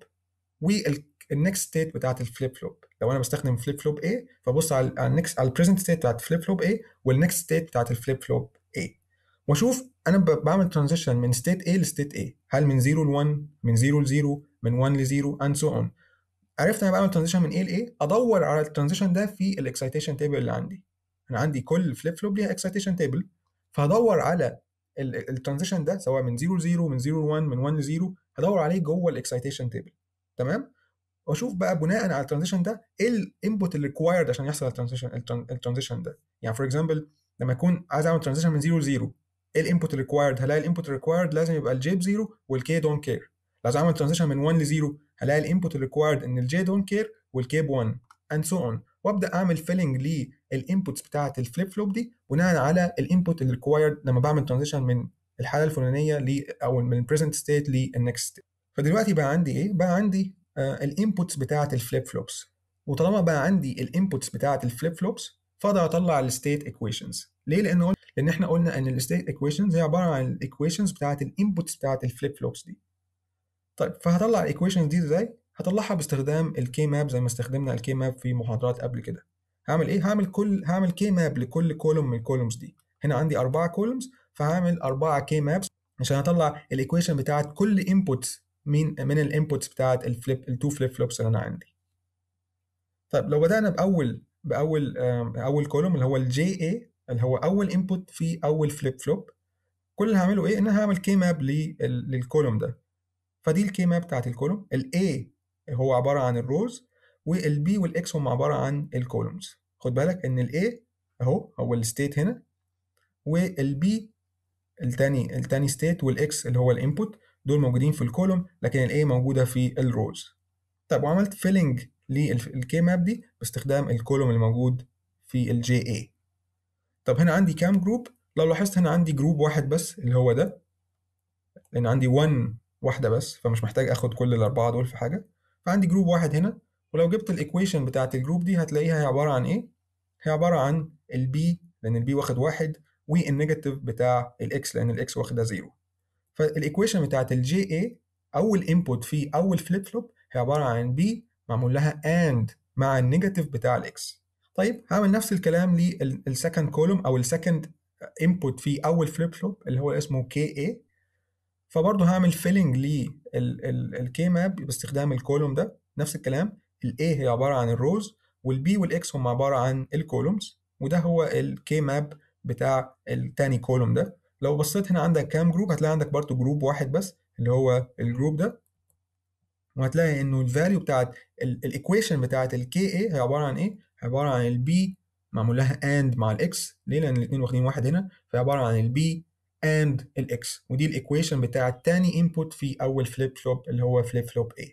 والنكست ستيت بتاعت الفليب فلوب لو انا بستخدم فليب فلوب A فبص على النكست على البريزنت ستيت بتاعت الفليب فلوب A والنكست ستيت بتاعت الفليب فلوب A واشوف انا بعمل ترانزيشن من ستيت A لستيت A هل من 0 ل 1 من 0 ل 0 من 1 ل 0 and so on عرفت انا بعمل ترانزيشن من A ل A ادور على الترانزيشن ده في الاكسيتيشن تيبل اللي عندي انا عندي كل فليب فلوب ليها اكسيتيشن تيبل فهدور على الترانزيشن ده سواء من 0 ل 0 من 0 ل 1 من 1 ل 0 هدور عليه جوه الاكسيتيشن تيبل تمام واشوف بقى بناء على الترانزيشن ده ايه الانبوت اللي ريكوايرد عشان يحصل الترانزيشن الترانزيشن ده يعني فور اكزامبل لما يكون عايز اعمل ترانزيشن من 0 ل 0 ايه الانبوت ريكوايرد هلاقي الانبوت ريكوايرد لازم يبقى الجي بزيرو والكي دون كير لو عايز اعمل ترانزيشن من 1 ل 0 هلاقي الانبوت ريكوايرد ان الجي دون كير والكي ب 1 اند سو اون وابدا اعمل فيلنج للانبوتس بتاعه الفليب فلوب دي بناء على الانبوت اللي ريكوايرد لما بعمل ترانزيشن من الحاله الفلانيه ل او من البريزنت ستيت للنكست ستيت فدلوقتي بقى عندي ايه بقى عندي آه الانبوتس بتاعه الفليب فلوبس وطالما بقى عندي الانبوتس بتاعه الفليب فلوبس فاقدر اطلع الستيت ايكويشنز ليه لان لان احنا قلنا ان الستيت ايكويشنز هي عباره عن الايكويشنز بتاعه الانبوتس بتاعه الفليب فلوبس دي طيب فهطلع الايكويشن دي ازاي هطلعها باستخدام الكي ماب زي ما استخدمنا الكي ماب في محاضرات قبل كده هعمل ايه هعمل كل هعمل كي ماب لكل كولوم من الكولومز دي هنا عندي أربعة كولومز فهعمل أربعة كي مابس عشان اطلع الايكويشن بتاعت كل انبوت من من الانبوتس بتاعت الفليب التو فليب فلوبس اللي انا عندي طيب لو بدأنا بأول بأول أول كولوم اللي هو الجي اي اللي هو أول انبوت في أول فليب فلوب كل اللي هعمله ايه ان انا هعمل كي ماب للكولوم ده فدي الكي ماب بتاعت الكولوم الاي هو عباره عن الروز والبي والاكس هم عباره عن الكولومز خد بالك ان الاي اهو هو الستيت هنا والبي التاني التاني ستيت والاكس اللي هو الانبوت دول موجودين في الكولوم لكن الاي موجوده في الروز طب وعملت فيلنج للكي ماب دي باستخدام الكولوم الموجود في الجي اي طب هنا عندي كام جروب لو لاحظت هنا عندي جروب واحد بس اللي هو ده لان عندي 1 واحده بس فمش محتاج اخد كل الاربعه دول في حاجه فعندي جروب واحد هنا ولو جبت الايكويشن بتاعت الجروب دي هتلاقيها هي عباره عن ايه هي عباره عن البي لان البي واخد واحد والنيجاتيف بتاع الاكس لان الاكس واخده زيرو فالايكويشن بتاعت الجي اي اول انبوت في اول فليب فلوب هي عباره عن بي معمول لها اند مع النيجاتيف بتاع الاكس طيب هعمل نفس الكلام للسكند كولوم او السكند انبوت في اول فليب فلوب اللي هو اسمه كي اي فبرضه هعمل فيلنج للكي ماب باستخدام الكولوم ده نفس الكلام الاي هي عباره عن الروز والبي والاكس هم عباره عن الكولومز وده هو الكي ماب بتاع التاني كولوم ده لو بصيت هنا عندك كام جروب هتلاقي عندك برضه جروب واحد بس اللي هو الجروب ده وهتلاقي انه الفاليو بتاعت الايكويشن بتاعت الكي اي هي عباره عن ايه عباره عن البي معمول لها اند مع الاكس ليه لان الاثنين واخدين واحد هنا فهي عباره عن البي and الاكس ودي الايكويشن بتاع تاني انبوت في اول فليب فلوب اللي هو فليب فلوب A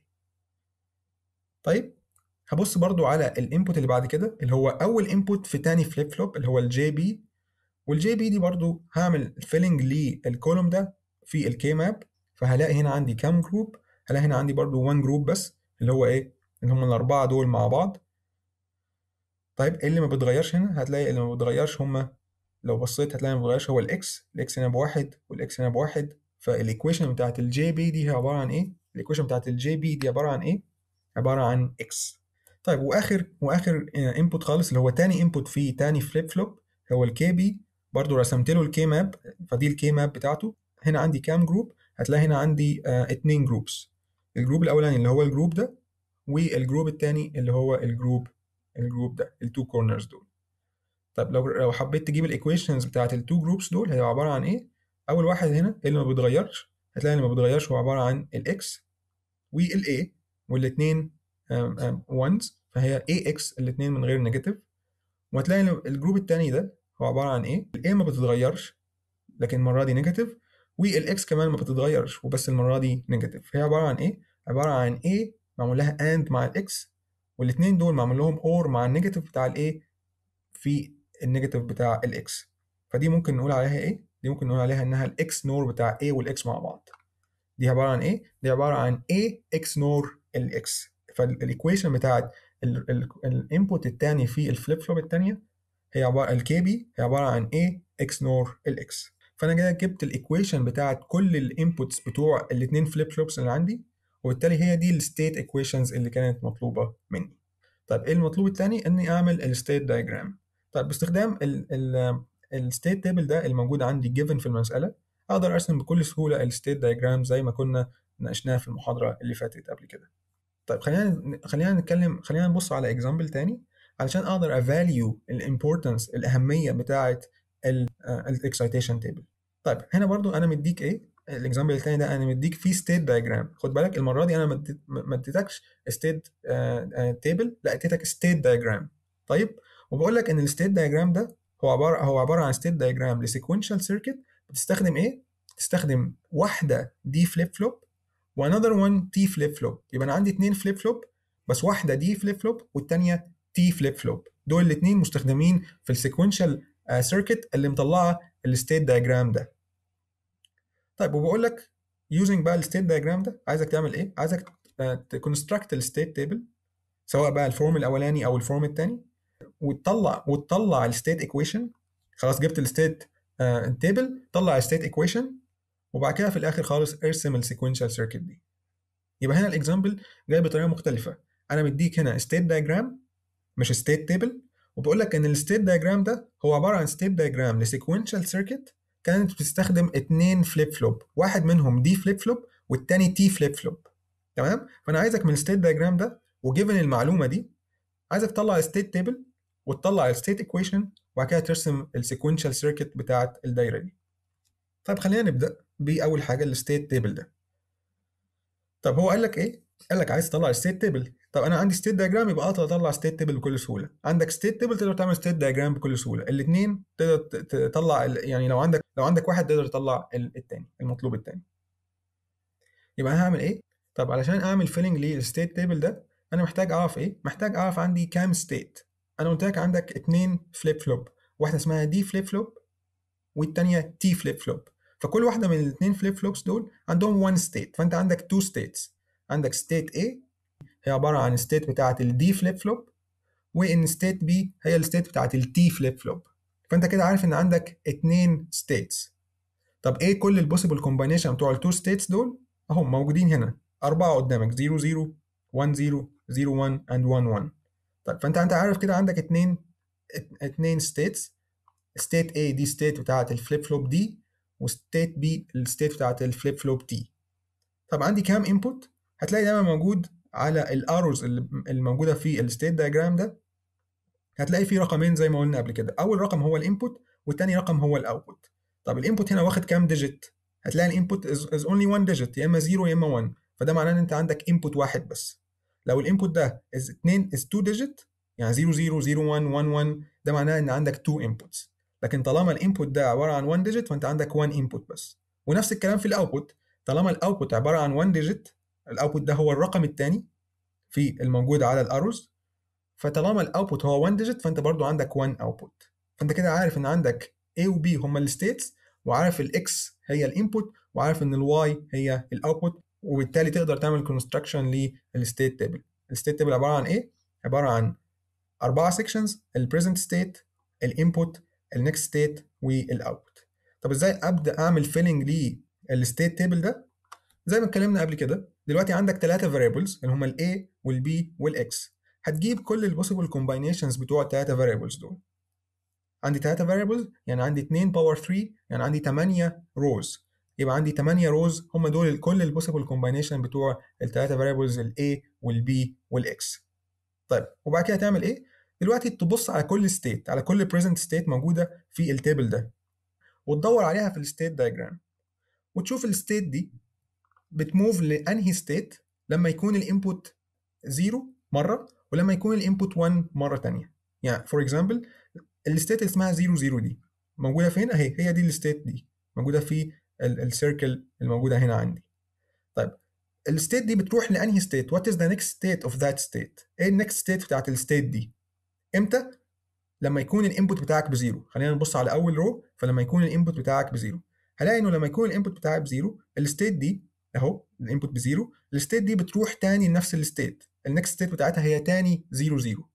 طيب هبص برضو على الانبوت اللي بعد كده اللي هو اول انبوت في تاني فليب فلوب اللي هو الجي بي والجي بي دي برضو هعمل فيلنج للكولوم ده في الكي ماب فهلاقي هنا عندي كام جروب هلاقي هنا عندي برضو 1 جروب بس اللي هو ايه اللي هم الاربعه دول مع بعض طيب ايه اللي ما بيتغيرش هنا هتلاقي اللي ما بيتغيرش هم لو بصيت هتلاقي ما بيتغيرش هو الاكس الاكس هنا بواحد والاكس هنا بواحد فالايكويشن بتاعت الجي بي دي هي عباره عن ايه الايكويشن بتاعت الجي بي دي عباره عن ايه عباره عن اكس طيب واخر واخر انبوت خالص اللي هو تاني انبوت في تاني فليب فلوب هو الكي بي برضو رسمت له الكي ماب فدي الكي ماب بتاعته هنا عندي كام جروب هتلاقي هنا عندي آه اتنين جروبس الجروب الاولاني اللي هو الجروب ده والجروب التاني اللي هو الجروب الجروب ده التو كورنرز دول طب لو لو حبيت تجيب الايكويشنز بتاعت التو جروبس دول هي عباره عن ايه اول واحد هنا اللي ما بيتغيرش هتلاقي اللي ما بيتغيرش هو عباره عن الاكس والاي والاثنين وانز فهي اي اكس الاثنين من غير نيجاتيف وهتلاقي الجروب الثاني ده هو عباره عن ايه الاي ما بتتغيرش لكن المره دي نيجاتيف والاكس كمان ما بتتغيرش وبس المره دي نيجاتيف هي عباره عن ايه عباره عن ايه معمول لها اند مع الاكس والاثنين دول معمول لهم اور مع النيجاتيف بتاع الايه في النيجاتيف بتاع الاكس فدي ممكن نقول عليها ايه دي ممكن نقول عليها انها الاكس نور بتاع A والاكس مع بعض دي عباره عن ايه دي عباره عن A اكس نور الاكس فالايكويشن بتاعت الانبوت الثاني في الفليب فلوب الثانيه هي عباره الكي بي هي عباره عن A اكس نور الاكس فانا كده جبت الايكويشن بتاعت كل الانبوتس بتوع الاثنين فليب فلوبس اللي عندي وبالتالي هي دي الستيت ايكويشنز اللي كانت مطلوبه مني طيب ايه المطلوب الثاني اني اعمل الستيت دايجرام طيب باستخدام الستيت تيبل ده الموجود عندي جيفن في المساله اقدر ارسم بكل سهوله الستيت دايجرام زي ما كنا ناقشناها في المحاضره اللي فاتت قبل كده طيب خلينا خلينا نتكلم خلينا نبص على اكزامبل تاني علشان اقدر افاليو الامبورتنس الاهميه بتاعه الاكسايتيشن تيبل طيب هنا برضو انا مديك ايه الاكزامبل الثاني ده انا مديك فيه ستيت دايجرام خد بالك المره دي انا ما اديتكش ستيت تيبل لا اديتك ستيت دايجرام طيب وبقول لك ان الستيت دايجرام ده هو عباره هو عباره عن ستيت دايجرام لسيكونشال سيركت بتستخدم ايه تستخدم واحده دي فليب فلوب وانذر وان تي فليب فلوب يبقى انا عندي اثنين فليب فلوب بس واحده دي فليب فلوب والثانيه تي فليب فلوب دول الاثنين مستخدمين في السيكونشال سيركت اللي مطلعه الستيت دايجرام ده طيب وبقول لك يوزنج بقى الستيت دايجرام ده عايزك تعمل ايه عايزك تكونستراكت الستيت تيبل سواء بقى الفورم الاولاني او الفورم الثاني وتطلع وتطلع الستيت ايكويشن خلاص جبت الستيت تيبل طلع الستيت ايكويشن وبعد كده في الاخر خالص ارسم السيكونشال سيركت دي يبقى هنا الاكزامبل جاي بطريقه مختلفه انا مديك هنا ستيت دايجرام مش ستيت تيبل وبقول لك ان الستيت دايجرام ده هو عباره عن ستيت دايجرام لسيكونشال سيركت كانت بتستخدم اتنين فليب فلوب واحد منهم دي فليب فلوب والتاني تي فليب فلوب تمام فانا عايزك من الستيت دايجرام ده وجيفن المعلومه دي عايزك تطلع الستيت تيبل وتطلع الستيت ايكويشن وبعد كده ترسم السيكونشال سيركت بتاعت الدايره دي طيب خلينا نبدا باول حاجه الستيت تيبل ده طب هو قال لك ايه قال لك عايز تطلع الستيت تيبل طب انا عندي ستيت دايجرام يبقى اقدر اطلع ستيت تيبل بكل سهوله عندك ستيت تيبل تقدر تعمل ستيت دايجرام بكل سهوله الاثنين تقدر تطلع يعني لو عندك لو عندك واحد تقدر تطلع الثاني المطلوب الثاني يبقى انا هعمل ايه طب علشان اعمل فيلنج للستيت تيبل ده انا محتاج اعرف ايه محتاج اعرف عندي كام ستيت انا قلت لك عندك اتنين فليب فلوب واحده اسمها دي فليب فلوب والتانيه تي فليب فلوب فكل واحده من الاثنين فليب فلوبس دول عندهم 1 ستيت فانت عندك 2 ستيتس عندك ستيت A هي عباره عن ستيت بتاعه الدي فليب فلوب وان ستيت B هي الستيت بتاعه التي فليب فلوب فانت كده عارف ان عندك اتنين ستيتس طب ايه كل البوسيبل كومباينيشن بتوع التو ستيتس دول اهم موجودين هنا اربعه قدامك 0 0 1 0 0 1 and 1 1 طيب فانت انت عارف كده عندك اتنين اتنين ستيتس ستيت A دي ستيت بتاعه الفليب فلوب دي وستيت B الستيت بتاعه الفليب فلوب تي طب عندي كام انبوت هتلاقي دايما موجود على الاروز اللي موجوده في الستيت دايجرام ده هتلاقي في رقمين زي ما قلنا قبل كده اول رقم هو الانبوت والتاني رقم هو الاوتبوت طب الانبوت هنا واخد كام ديجيت هتلاقي الانبوت از اونلي 1 ديجيت يا اما 0 يا اما 1 فده معناه ان انت عندك انبوت واحد بس لو الانبوت ده از 2 از 2 ديجيت يعني 0 0 0 1 1 1 ده معناه ان عندك 2 انبوتس لكن طالما الانبوت ده عباره عن 1 ديجيت فانت عندك 1 انبوت بس ونفس الكلام في الاوتبوت طالما الاوتبوت عباره عن 1 ديجيت الاوتبوت ده هو الرقم الثاني في الموجود على الاروز فطالما الاوتبوت هو 1 ديجيت فانت برضو عندك 1 اوتبوت فانت كده عارف ان عندك A و B هما الستيتس وعارف الاكس هي الانبوت وعارف ان الواي هي الاوتبوت وبالتالي تقدر تعمل كونستراكشن للستيت تيبل الستيت تيبل عباره عن ايه عباره عن اربعه سيكشنز البريزنت ستيت الانبوت النكست ستيت والاوتبوت طب ازاي ابدا اعمل فيلنج للستيت تيبل ده زي ما اتكلمنا قبل كده دلوقتي عندك ثلاثه فاريبلز اللي هما الاي والبي والاكس هتجيب كل البوسيبل كومباينيشنز بتوع الثلاثه فاريبلز دول عندي ثلاثه فاريبلز يعني عندي 2 باور 3 يعني عندي 8 روز يبقى عندي 8 روز هم دول كل البوسيبل كومباينيشن بتوع الثلاثه فاريبلز الاي والبي والاكس طيب وبعد كده تعمل ايه دلوقتي تبص على كل ستيت على كل بريزنت ستيت موجوده في التيبل ده وتدور عليها في الستيت دايجرام وتشوف الستيت دي بتموف لانهي ستيت لما يكون الانبوت 0 مره ولما يكون الانبوت 1 مره ثانيه يعني فور اكزامبل الستيت اللي اسمها 0 0 دي موجوده فين اهي هي دي الستيت دي موجوده في السيركل الموجوده هنا عندي طيب الستيت دي بتروح لانهي ستيت وات از ذا نيكست ستيت اوف ذات ستيت ايه النكست ستيت بتاعت الستيت دي امتى لما يكون الانبوت بتاعك بزيرو خلينا نبص على اول رو فلما يكون الانبوت بتاعك بزيرو هلاقي انه لما يكون الانبوت بتاعي بزيرو الستيت دي اهو الانبوت بزيرو الستيت دي بتروح تاني لنفس الستيت النكست ستيت بتاعتها هي تاني زيرو زيرو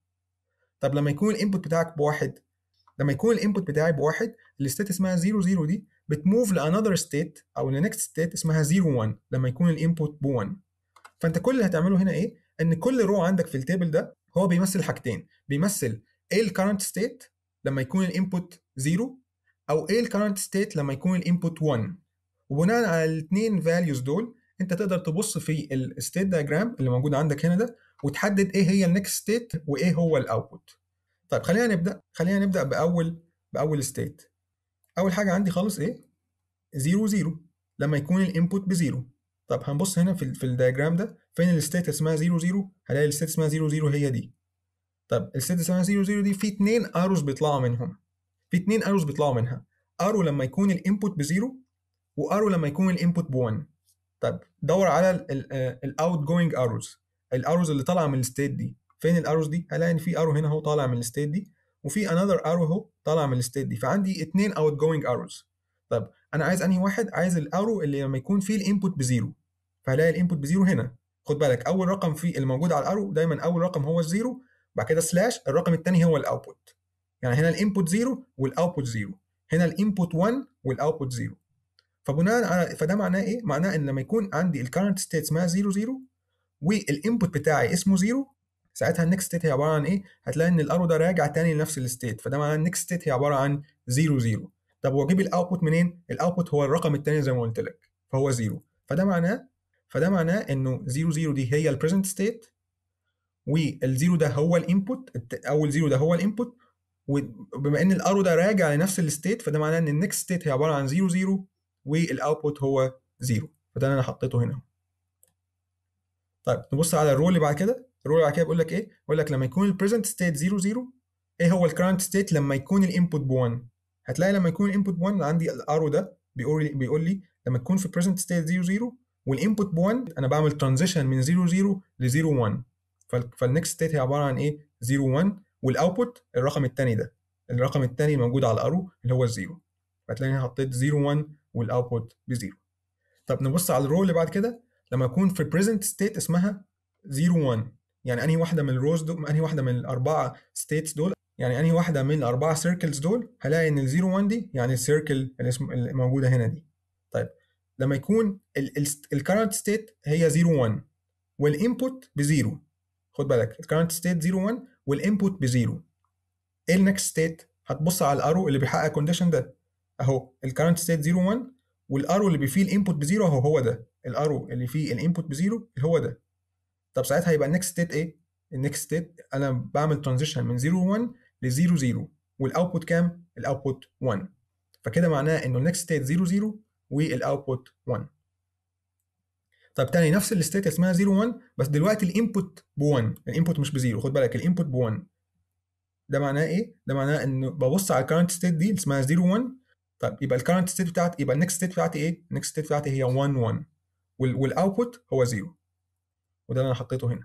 طب لما يكون الانبوت بتاعك بواحد لما يكون الانبوت بتاعي بواحد الستيت اسمها زيرو زيرو دي بتموف لانذر ستيت او لنكست ستيت اسمها زيرو 1 لما يكون الانبوت ب 1 فانت كل اللي هتعمله هنا ايه ان كل رو عندك في التيبل ده هو بيمثل حاجتين بيمثل ايه الكرنت ستيت لما يكون الانبوت 0 او ايه الكرنت ستيت لما يكون الانبوت 1 وبناء على الاثنين فاليوز دول انت تقدر تبص في الستيت دايجرام اللي موجود عندك هنا ده وتحدد ايه هي النكست ستيت وايه هو الاوتبوت طيب خلينا نبدا خلينا نبدا باول باول ستيت اول حاجه عندي خالص ايه 0 0 لما يكون الانبوت بزيرو طب هنبص هنا في في الدايجرام ده فين الستيت اسمها 0 0 هلاقي الستيت اسمها 0 0 هي دي طب الستيت اسمها 0 0 دي في اتنين اروز بيطلعوا منهم في اتنين اروز بيطلعوا منها ارو لما يكون الانبوت بزيرو وارو لما يكون الانبوت ب1 طب دور على الاوت جوينج اروز الاروز اللي طالعه من الستيت دي فين الاروز دي هلاقي ان في ارو هنا اهو طالع من الستيت دي وفي انذر ارو اهو طالع من الستيت دي فعندي اتنين اوت جوينج اروز طب انا عايز انهي واحد عايز الارو اللي لما يكون فيه الانبوت بزيرو فهلاقي الانبوت بزيرو هنا خد بالك اول رقم في الموجود على الارو دايما اول رقم هو الزيرو بعد كده سلاش الرقم الثاني هو الاوتبوت يعني هنا الانبوت زيرو والاوتبوت زيرو هنا الانبوت 1 والاوتبوت زيرو فبناء على فده معناه ايه؟ معناه ان لما يكون عندي الكرنت ستيت اسمها 0 0 والانبوت بتاعي اسمه زيرو ساعتها النكست ستيت هي عباره عن ايه؟ هتلاقي ان الارو ده راجع تاني لنفس الستيت فده معناه النكست ستيت هي عباره عن 0 0 طب واجيب الاوتبوت منين؟ الاوتبوت هو الرقم الثاني زي ما قلت لك فهو 0 فده معناه فده معناه انه 0 0 دي هي البريزنت ستيت والزيرو ده هو الانبوت اول زيرو ده هو الانبوت وبما ان الارو ده راجع لنفس الستيت فده معناه ان النكست ستيت هي عباره عن 0 0 والاوتبوت هو 0 فده اللي انا حطيته هنا طيب نبص على الرول اللي بعد كده الرول اللي بعد كده بيقول لك ايه بيقول لك لما يكون البريزنت ستيت 0 0 ايه هو الكرنت ستيت لما يكون الانبوت ب 1 هتلاقي لما يكون الانبوت ب 1 عندي الارو ده بيقول لي بيقول لي لما تكون في بريزنت ستيت 0 0 والانبوت ب 1 انا بعمل ترانزيشن من 0 0 ل 0 1 فالنكست ستيت هي عباره عن ايه 0 1 والاوتبوت الرقم الثاني ده الرقم الثاني موجود على الارو اللي هو الزيرو فتلاقيني حطيت 0 1 والاوتبوت بزيرو طب نبص على الرو اللي بعد كده لما اكون في بريزنت ستيت اسمها 0 1 يعني انهي واحده من الروز دول انهي واحده من الاربعه ستيتس دول يعني انهي واحده من الاربعه سيركلز دول هلاقي ان ال 0 1 دي يعني السيركل اللي, اسم... اللي موجوده هنا دي طيب لما يكون الكرنت ستيت هي 0 1 والانبوت بزيرو خد بالك الكرنت ستيت 0 1 والانبوت بزيرو ايه النكست ستيت هتبص على الارو اللي بيحقق الكونديشن ده اهو الكرنت ستيت 0 1 والارو اللي فيه الانبوت بزيرو اهو هو ده الارو اللي فيه الانبوت بزيرو اللي هو ده طب ساعتها هيبقى النكست ستيت ايه النكست ستيت انا بعمل ترانزيشن من 0 1 ل 0 0 والاوتبوت كام الاوتبوت 1 فكده معناه انه النكست ستيت 0 0 والاوتبوت 1 طب تاني نفس الستيت اسمها 0 1 بس دلوقتي الانبوت ب 1 الانبوت مش بزيرو خد بالك الانبوت ب 1 ده معناه ايه؟ ده معناه انه ببص على الكرنت ستيت دي اللي اسمها 0 1 طب يبقى الكرنت ستيت بتاعتي يبقى النكست ستيت بتاعتي ايه؟ النكست ستيت بتاعتي هي 1 1 والاوتبوت هو 0 وده اللي انا حطيته هنا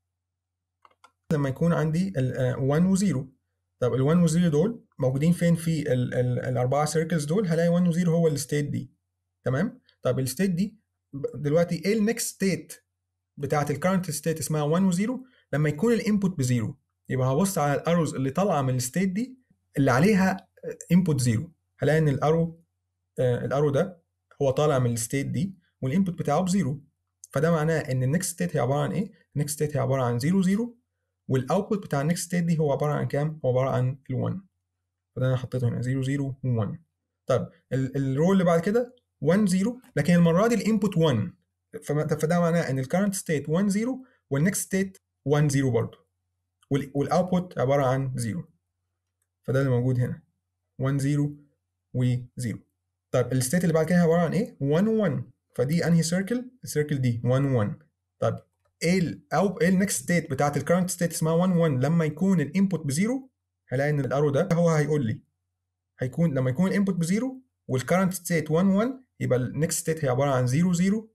لما يكون عندي ال 1 و 0 طب ال 1 و 0 دول موجودين فين في ال ال الاربعه سيركلز دول هلاقي 1 و 0 هو الستيت دي تمام طب الستيت دي دلوقتي ايه النكست ستيت بتاعت الكرنت ستيت اسمها 1 و 0 لما يكون الانبوت بزيرو يبقى هبص على الاروز اللي طالعه من الستيت دي اللي عليها انبوت زيرو هلاقي ان الارو آه الارو ده هو طالع من الستيت دي والانبوت بتاعه بزيرو فده معناه ان النكست ستيت هي عباره عن ايه؟ النكست ستيت هي عباره عن 0 0 والاوتبوت بتاع النكست ستيت دي هو عباره عن كام؟ هو عباره عن ال1 فده انا حطيته هنا 0 0 و1 طب الرول اللي بعد كده 1 0 لكن المره دي الانبوت 1 فده معناه ان الكرنت ستيت 1 0 والنكست ستيت 1 0 برضه والاوتبوت عباره عن 0 فده اللي موجود هنا 1 0 و0 طيب الستيت اللي بعد كده عباره عن ايه 1 1 فدي انهي سيركل السيركل دي 1 1 طيب ايه ال او ايه النكست ستيت بتاعت الكرنت ستيت اسمها 1 1 لما يكون الانبوت بزيرو هلاقي ان الارو ده هو هيقول لي هيكون لما يكون الانبوت بزيرو والكرنت ستيت 1 1 يبقى النكست ستيت هي عباره عن 0 0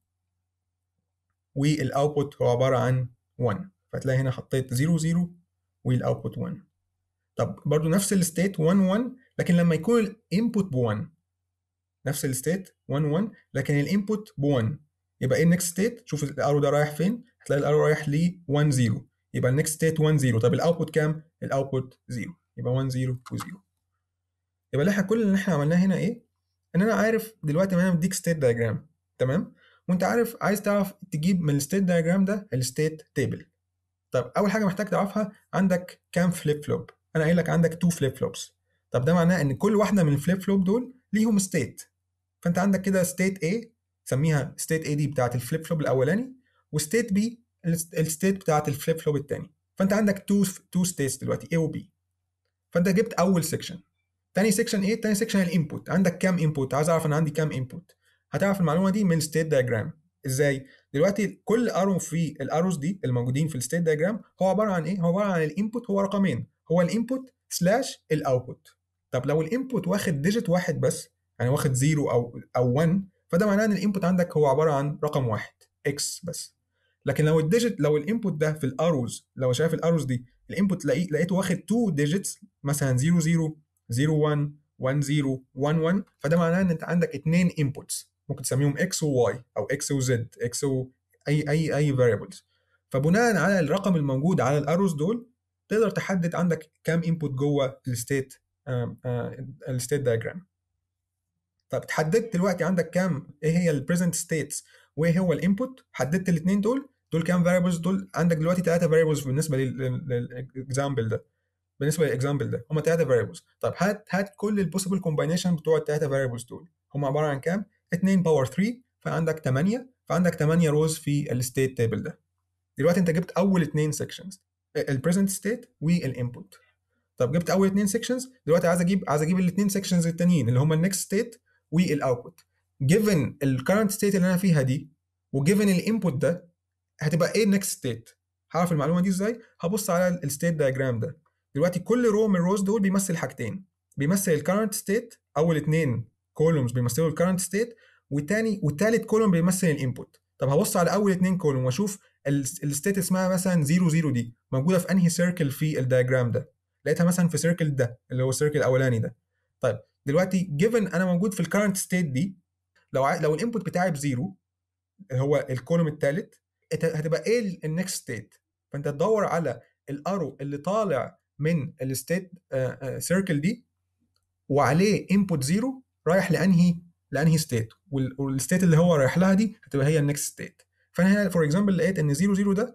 والاوتبوت هو عباره عن 1 فتلاقي هنا حطيت 0 0 والاوتبوت 1 طب برضو نفس الستيت 1 1 لكن لما يكون الانبوت ب 1 نفس الستيت 1 1 لكن الانبوت ب 1 يبقى ايه النكست ستيت شوف الارو ده رايح فين هتلاقي الارو رايح ل 1 0 يبقى النكست ستيت 1 0 طب الاوتبوت كام الاوتبوت 0 يبقى 1 0 و0 يبقى احنا كل اللي احنا عملناه هنا ايه ان انا عارف دلوقتي ما انا مديك ستيت دايجرام تمام وانت عارف عايز تعرف تجيب من الستيت دايجرام ده الستيت تيبل طب اول حاجه محتاج تعرفها عندك كام فليب فلوب انا قايل لك عندك 2 فليب فلوبس طب ده معناه ان كل واحده من الفليب فلوب دول ليهم ستيت فانت عندك كده ستيت A سميها ستيت A دي بتاعت الفليب فلوب الاولاني وستيت B الستيت بتاعت الفليب فلوب الثاني فانت عندك 2 2 ستيتس دلوقتي A و B فانت جبت اول سيكشن تاني سيكشن ايه تاني سيكشن الانبوت عندك كام انبوت عايز اعرف انا عندي كام انبوت هتعرف المعلومه دي من الستيت دايجرام ازاي دلوقتي كل ارو في الاروز دي الموجودين في الستيت دايجرام هو عباره عن ايه هو عباره عن الانبوت هو رقمين هو الانبوت سلاش الاوتبوت طب لو الانبوت واخد ديجيت واحد بس يعني واخد 0 او او 1 فده معناه ان الانبوت عندك هو عباره عن رقم واحد اكس بس لكن لو الديجيت لو الانبوت ده في الاروز لو شايف الاروز دي الانبوت تلاقيه لقيته واخد 2 ديجيتس مثلا 0 0 0 1 1 0 1 1 فده معناه ان انت عندك اثنين انبوتس ممكن تسميهم اكس وواي او اكس وزد اكس و اي اي اي فاريبلز فبناء على الرقم الموجود على الاروز دول تقدر تحدد عندك كام انبوت جوه الستيت الستيت دايجرام طب تحددت دلوقتي عندك كام ايه هي البريزنت ستيتس وايه هو الانبوت حددت الاثنين دول دول كام فاريبلز دول عندك دلوقتي ثلاثه فاريبلز بالنسبه للاكزامبل ده بالنسبه للاكزامبل ده هم ثلاثه فاريبلز طب هات هات كل البوسيبل كومباينيشن بتوع الثلاثه فاريبلز دول هم عباره عن كام 2 باور 3 فعندك 8 فعندك 8 روز في الستيت تيبل ده دلوقتي انت جبت اول اثنين سيكشنز البريزنت ستيت والانبوت طب جبت اول اثنين سيكشنز دلوقتي عايز اجيب عايز اجيب الاثنين سيكشنز التانيين اللي هم النكست ستيت والاوتبوت جيفن الكرنت ستيت اللي انا فيها دي وجيفن الانبوت ده هتبقى ايه النكست ستيت هعرف المعلومه دي ازاي هبص على الستيت دايجرام ده دلوقتي كل رو من الروز دول بيمثل حاجتين بيمثل الكرنت ستيت اول اثنين كولومز بيمثلوا الكرنت ستيت والتاني والتالت كولوم بيمثل الانبوت طب هبص على اول اثنين كولوم واشوف الستيت اسمها مثلا 0 0 دي موجوده في انهي سيركل في الدايجرام ده لقيتها مثلا في سيركل ده اللي هو السيركل الاولاني ده طيب دلوقتي جيفن انا موجود في الكرنت ستيت دي لو ع... لو الانبوت بتاعي بزيرو اللي هو الكولوم الثالث هتبقى ايه النكست ستيت فانت تدور على الارو اللي طالع من الستيت سيركل دي وعليه انبوت زيرو رايح لانهي لانهي ستيت والستيت اللي هو رايح لها دي هتبقى هي النكست ستيت فانا هنا فور اكزامبل لقيت ان 0 0 ده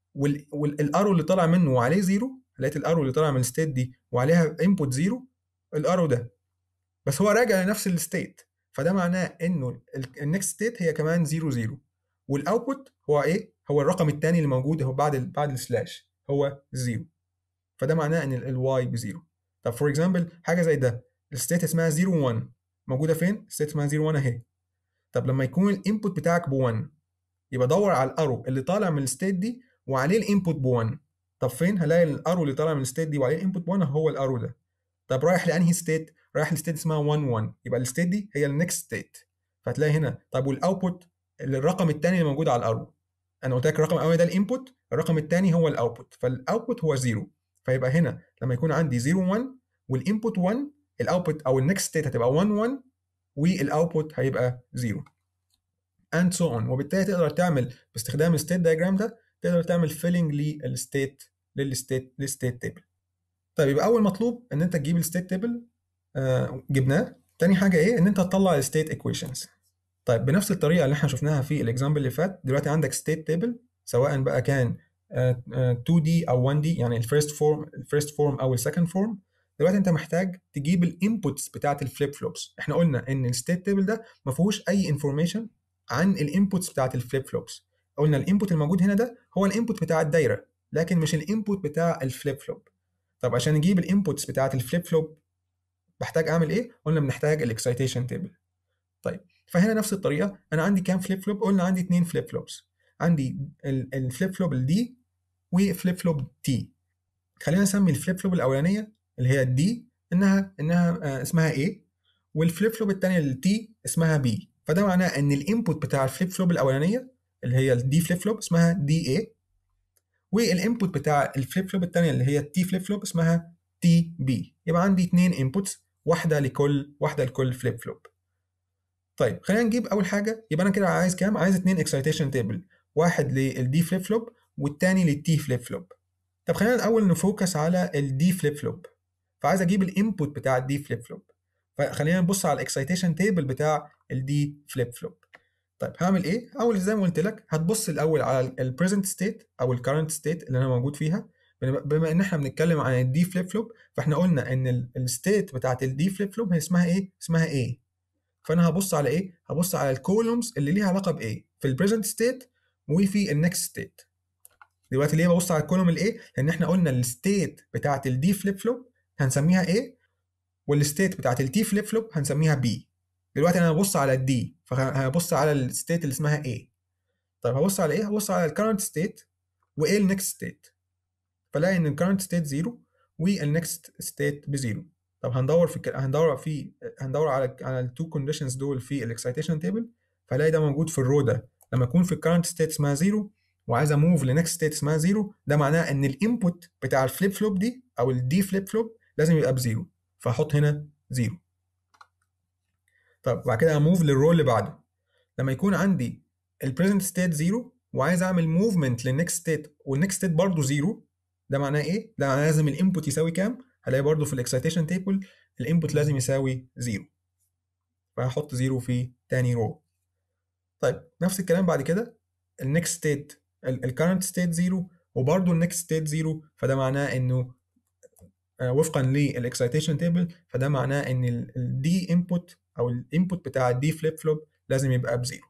والارو اللي طالع منه وعليه زيرو لقيت الارو اللي طالع من الستيت دي وعليها انبوت زيرو الارو ده بس هو راجع لنفس الستيت فده معناه انه النكست ستيت هي كمان 0 0 والاوتبوت هو ايه هو الرقم الثاني اللي موجود هو بعد ال بعد السلاش هو 0 فده معناه ان الواي بزيرو طب فور اكزامبل حاجه زي ده الستيت اسمها 0 1 موجوده فين الستيت اسمها 0 1 اهي طب لما يكون الانبوت بتاعك ب 1 يبقى دور على الارو اللي طالع من الستيت دي وعليه الانبوت ب 1 طب فين هلاقي الارو اللي طالع من الستيت دي وعليه الانبوت ب 1 هو الارو ده طب رايح لانهي ستيت رايح لستيت اسمها 1 1 يبقى الستيت دي هي النكست ستيت فهتلاقي هنا طب والاوتبوت الرقم الثاني اللي موجود على الارو انا قلت لك الرقم الاولاني ده الانبوت الرقم الثاني هو الاوتبوت فالاوتبوت هو 0 فيبقى هنا لما يكون عندي 0 1 والانبوت 1 الاوتبوت او النكست ستيت هتبقى 1 1 والاوتبوت هيبقى 0 and so on وبالتالي تقدر تعمل باستخدام الستيت دايجرام ده تقدر تعمل فيلنج للستيت للستيت للستيت تيبل طيب يبقى اول مطلوب ان انت تجيب الستيت تيبل آه جبناه تاني حاجه ايه ان انت تطلع الستيت ايكويشنز طيب بنفس الطريقه اللي احنا شفناها في الاكزامبل اللي فات دلوقتي عندك ستيت تيبل سواء بقى كان 2 دي او 1 دي يعني الفيرست فورم الفيرست فورم او السكند فورم دلوقتي انت محتاج تجيب الانبوتس بتاعه الفليب فلوبس احنا قلنا ان الستيت تيبل ده ما فيهوش اي انفورميشن عن الانبوتس بتاعه الفليب فلوبس قلنا الانبوت الموجود هنا ده هو الانبوت بتاع الدايره لكن مش الانبوت بتاع الفليب فلوب طب عشان نجيب الانبوتس بتاعه الفليب فلوب بحتاج اعمل ايه قلنا بنحتاج الاكسايتيشن تيبل طيب فهنا نفس الطريقه انا عندي كام فليب فلوب قلنا عندي اثنين فليب فلوبس عندي الفليب فلوب الدي وفليب فلوب تي خلينا نسمي الفليب فلوب الاولانيه اللي هي الدي انها انها اسمها A والفليب فلوب الثانيه التي اسمها B فده معناه ان الانبوت بتاع الفليب فلوب الاولانيه اللي هي الدي فليب فلوب اسمها دي اي والانبوت بتاع الفليب فلوب الثانيه اللي هي التي فليب فلوب اسمها تي بي يبقى عندي اثنين انبوتس واحده لكل واحده لكل فليب فلوب طيب خلينا نجيب اول حاجه يبقى انا كده عايز كام عايز اثنين اكسايتيشن تيبل واحد للدي فليب فلوب والثاني للتي فليب فلوب طب خلينا الاول نفوكس على الدي فليب فلوب فعايز اجيب الانبوت بتاع الدي فليب فلوب فخلينا نبص على الاكسايتيشن تيبل بتاع الدي فليب فلوب طيب هعمل ايه اول زي ما قلت لك هتبص الاول على البريزنت ستيت او الكرنت ستيت اللي انا موجود فيها بما ان احنا بنتكلم عن الدي فليب فلوب فاحنا قلنا ان الستيت بتاعت الدي فليب فلوب هي اسمها ايه اسمها ايه فانا هبص على ايه هبص على الكولومز اللي ليها علاقه بايه في البريزنت ستيت وفي النكست ستيت دلوقتي ليه ببص على الكولوم الايه لان احنا قلنا الستيت بتاعت الدي فليب فلوب هنسميها ايه والستيت بتاعت التي فليب فلوب هنسميها بي دلوقتي انا هبص على الدي فهبص على الستيت اللي اسمها ايه طيب هبص على ايه هبص على الكرنت ستيت وايه النكست ستيت فلاقي ان الكرنت ستيت زيرو والنكست ستيت بزيرو طب هندور في هندور في هندور على على التو كونديشنز دول في الاكسايتيشن تيبل فلاقي ده موجود في الرو ده لما يكون في الكرنت ستيت اسمها زيرو وعايز اموف لنكست ستيت اسمها زيرو ده معناه ان الانبوت بتاع الفليب فلوب دي او الدي فليب فلوب لازم يبقى بزيرو فاحط هنا زيرو طب بعد كده اموف للرو اللي بعده لما يكون عندي البريزنت ستيت زيرو وعايز اعمل موفمنت للنكست ستيت والنكست ستيت برضه زيرو ده معناه ايه؟ ده معناه لازم الانبوت يساوي كام؟ هلاقي برضه في الاكسايتيشن تيبل الانبوت لازم يساوي زيرو فهحط زيرو في تاني رو طيب نفس الكلام بعد كده النكست ستيت الكرنت ستيت زيرو وبرضه النكست ستيت زيرو فده معناه انه آه، وفقا للاكسايتيشن تيبل فده معناه ان الدي انبوت او الانبوت بتاع الدي فليب فلوب لازم يبقى بزيرو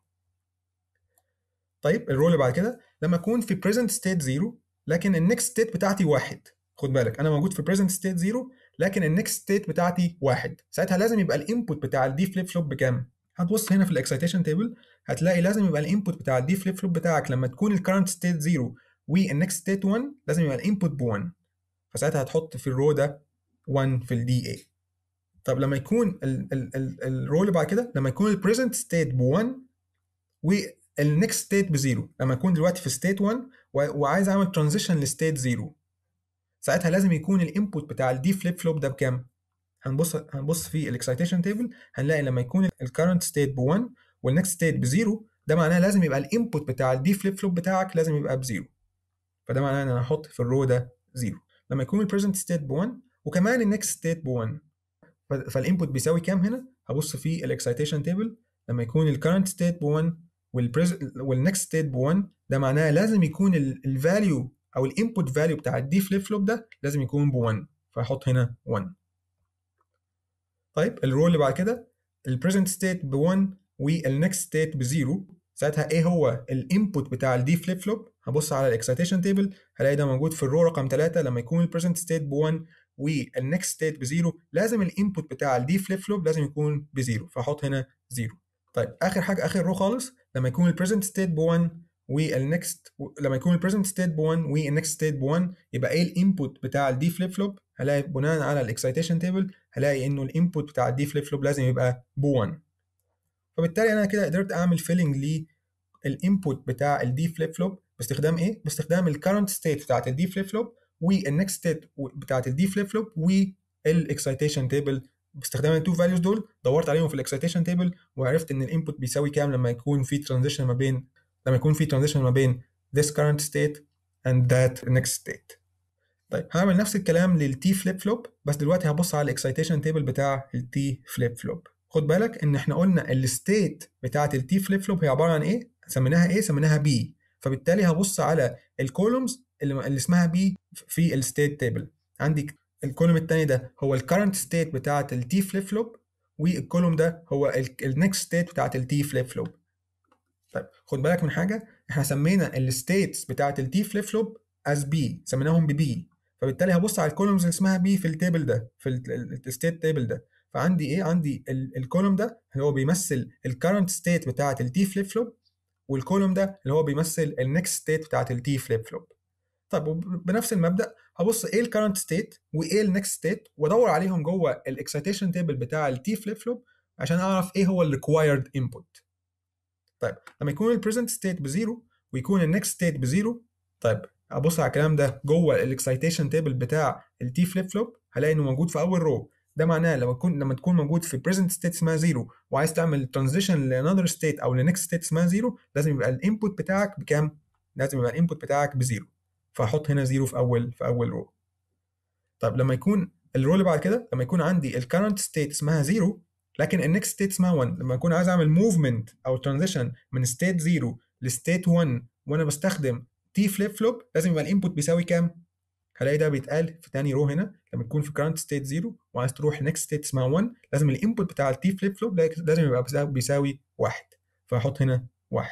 طيب الرول اللي بعد كده لما اكون في present state زيرو لكن النكست state بتاعتي واحد خد بالك انا موجود في present state زيرو لكن النكست state بتاعتي واحد ساعتها لازم يبقى الانبوت بتاع الدي فليب فلوب بكام هتبص هنا في الاكسايتيشن تيبل هتلاقي لازم يبقى الانبوت بتاع الدي فليب فلوب بتاعك لما تكون الكرنت ستيت زيرو والنكست ستيت 1 لازم يبقى الانبوت ب 1 فساعتها هتحط في الرو ده 1 في الدي اي طب لما يكون الرو اللي بعد كده لما يكون البريزنت ستيت ب 1 والنكست ستيت بزيرو لما اكون دلوقتي في ستيت 1 وعايز اعمل ترانزيشن لستيت زيرو ساعتها لازم يكون الانبوت بتاع الدي فليب فلوب ده بكام؟ هنبص هنبص في الاكسايتيشن تيبل هنلاقي لما يكون الكرنت ستيت ب 1 والنكست ستيت بزيرو ده معناه لازم يبقى الانبوت بتاع الدي فليب فلوب بتاعك لازم يبقى بزيرو فده معناه ان انا هحط في الرو ده زيرو لما يكون البريزنت ستيت ب 1 وكمان النكست ستيت ب 1 فالانبوت بيساوي كام هنا؟ هبص في الاكسايتيشن تيبل لما يكون الكرنت ستيت ب 1 والنكست ستيت ب 1 ده معناه لازم يكون الفاليو او الانبوت فاليو بتاع الدي فليب فلوب ده لازم يكون ب 1 فهحط هنا 1 طيب الرو اللي بعد كده البريزنت ستيت ب 1 والنكست ستيت ب 0 ساعتها ايه هو الانبوت بتاع الدي فليب فلوب هبص على الاكسايتيشن تيبل هلاقي ده موجود في الرو رقم 3 لما يكون البريزنت ستيت ب 1 والنكست ستيت ب 0 لازم الانبوت بتاع الدي فليب فلوب لازم يكون ب 0 فاحط هنا 0 طيب اخر حاجه اخر رو خالص لما يكون البريزنت ستيت ب 1 والنكست لما يكون البريزنت ستيت ب 1 والنكست ستيت ب 1 يبقى ايه الانبوت بتاع الدي فليب فلوب هلاقي بناء على الاكسايتيشن تيبل هلاقي انه الانبوت بتاع الدي فليب فلوب لازم يبقى ب 1 فبالتالي انا كده قدرت اعمل فيلنج للانبوت بتاع الدي فليب فلوب باستخدام ايه؟ باستخدام الكرنت ستيت بتاعت الدي فليب فلوب والنكست ستيت بتاعت الدي فليب فلوب والاكسايتيشن تيبل باستخدام التو فاليوز دول دورت عليهم في الاكسايتيشن تيبل وعرفت ان الانبوت بيساوي كام لما يكون في ترانزيشن ما بين لما يكون في ترانزيشن ما بين this current state and that next state طيب هعمل نفس الكلام للتي فليب فلوب بس دلوقتي هبص على الاكسايتيشن تيبل بتاع التي فليب فلوب خد بالك ان احنا قلنا الستيت بتاعت التي فليب فلوب هي عباره عن ايه سميناها ايه سميناها بي فبالتالي هبص على الكولومز اللي, اللي اسمها بي في الستيت تيبل عندي الكولوم الثاني ده هو الكرنت ستيت بتاعت التي فليب فلوب والكولوم ده هو النكست ستيت بتاعت التي فليب فلوب طيب خد بالك من حاجه احنا سمينا الستيتس بتاعت التي فليب فلوب از بي سميناهم ببي فبالتالي هبص على الكولومز اللي اسمها بي في التيبل ده في الستيت تيبل ده فعندي ايه عندي الكولوم ده اللي هو بيمثل الكرنت ستيت بتاعه التي فليب فلوب والكولوم ده اللي هو بيمثل النكست ستيت بتاعه التي فليب فلوب طيب بنفس المبدا هبص ايه الكرنت ستيت وايه النكست ستيت وادور عليهم جوه الاكسايتيشن تيبل بتاع التي فليب فلوب عشان اعرف ايه هو الريكوايرد انبوت طيب لما يكون البريزنت ستيت بزيرو ويكون النكست ستيت بزيرو طيب ابص على الكلام ده جوه الاكسايتيشن تيبل بتاع التي فليب فلوب هلاقي انه موجود في اول رو ده معناه لما تكون لما تكون موجود في present state اسمها زيرو وعايز تعمل ترانزيشن لانذر ستيت او لنكست ستيت اسمها زيرو لازم يبقى الانبوت بتاعك بكام؟ لازم يبقى الانبوت بتاعك بزيرو فهحط هنا زيرو في اول في اول رو طيب لما يكون الرو اللي بعد كده لما يكون عندي الكرنت ستيت اسمها زيرو لكن النكست ستيت اسمها 1 لما اكون عايز اعمل موفمنت او ترانزيشن من ستيت 0 لستيت 1 وانا بستخدم تي فليب فلوب لازم يبقى الانبوت بيساوي كام؟ هلاقي ده بيتقال في تاني رو هنا لما تكون في كرنت ستيت 0 وعايز تروح نكست ستيت اسمها 1 لازم الانبوت بتاع التي فليب فلوب لازم يبقى بيساوي 1 فهحط هنا 1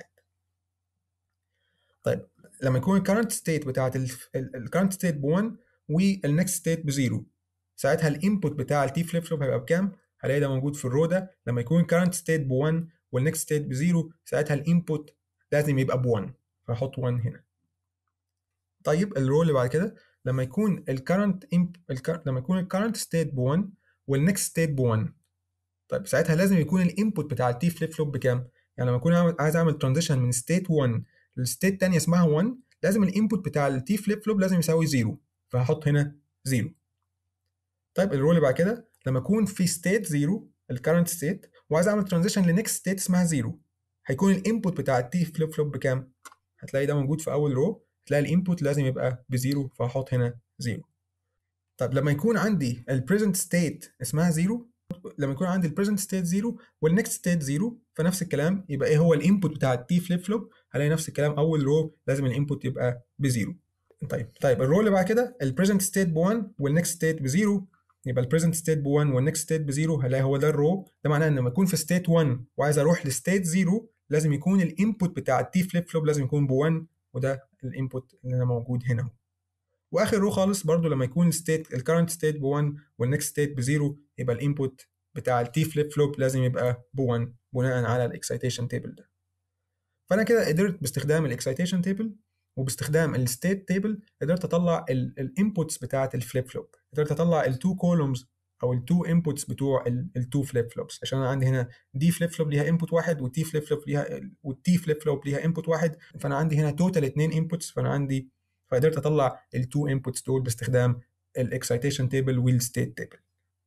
طيب لما يكون الكرنت ستيت بتاعت الكرنت ستيت ب 1 والنكست ستيت ب 0 ساعتها الانبوت بتاع التي فليب فلوب هيبقى بكام؟ هلاقي ده موجود في الرو ده لما يكون current state ب 1 والنكست ستيت ب 0 ساعتها الانبوت لازم يبقى ب 1 فهحط 1 هنا طيب الرو اللي بعد كده لما يكون الكرنت لما يكون الكرنت ستيت ب 1 والنكست ستيت ب 1 طيب ساعتها لازم يكون الانبوت بتاع التي فليب فلوب بكام؟ يعني لما اكون عايز اعمل ترانزيشن من ستيت 1 لستيت ثانيه اسمها 1 لازم الانبوت بتاع التي فليب فلوب لازم يساوي 0 فهحط هنا 0 طيب الرو اللي بعد كده لما اكون في ستيت 0 الكرنت ستيت وعايز اعمل ترانزيشن لنكست ستيت اسمها 0 هيكون الانبوت بتاع التي فليب فلوب بكام؟ هتلاقي ده موجود في اول رو تلاقي الانبوت لازم يبقى بزيرو فهحط هنا 0 طب لما يكون عندي البريزنت ستيت اسمها 0 لما يكون عندي البريزنت ستيت 0 والنكست ستيت 0 فنفس الكلام يبقى ايه هو الانبوت بتاع التي فليب فلوب هلاقي نفس الكلام اول رو لازم الانبوت يبقى بزيرو طيب طيب الرو اللي بعد كده البريزنت ستيت ب1 والنكست ستيت بزيرو يبقى البريزنت ستيت ب1 والنكست ستيت بزيرو هلاقي هو ده الرو ده معناه ان لما اكون في ستيت 1 وعايز اروح لستيت 0 لازم يكون الانبوت بتاع التي فليب فلوب لازم يكون ب1 وده الانبوت اللي انا موجود هنا اهو واخر رو خالص برضو لما يكون الستيت الكرنت ستيت ب1 والنكست ستيت بزيرو يبقى الانبوت بتاع التي فليب فلوب لازم يبقى ب1 بناء على الاكسيتيشن تيبل ده فانا كده قدرت باستخدام الاكسيتيشن تيبل وباستخدام الستيت تيبل قدرت اطلع الانبوتس بتاعه الفليب فلوب قدرت اطلع التو كولومز او التو انبوتس بتوع التو فليب فلوبس عشان انا عندي هنا دي فليب فلوب ليها انبوت واحد والتي فليب فلوب ليها والتي فليب فلوب ليها انبوت واحد فانا عندي هنا توتال اثنين انبوتس فانا عندي فقدرت اطلع التو انبوتس دول باستخدام الاكسيتيشن تيبل والستيت تيبل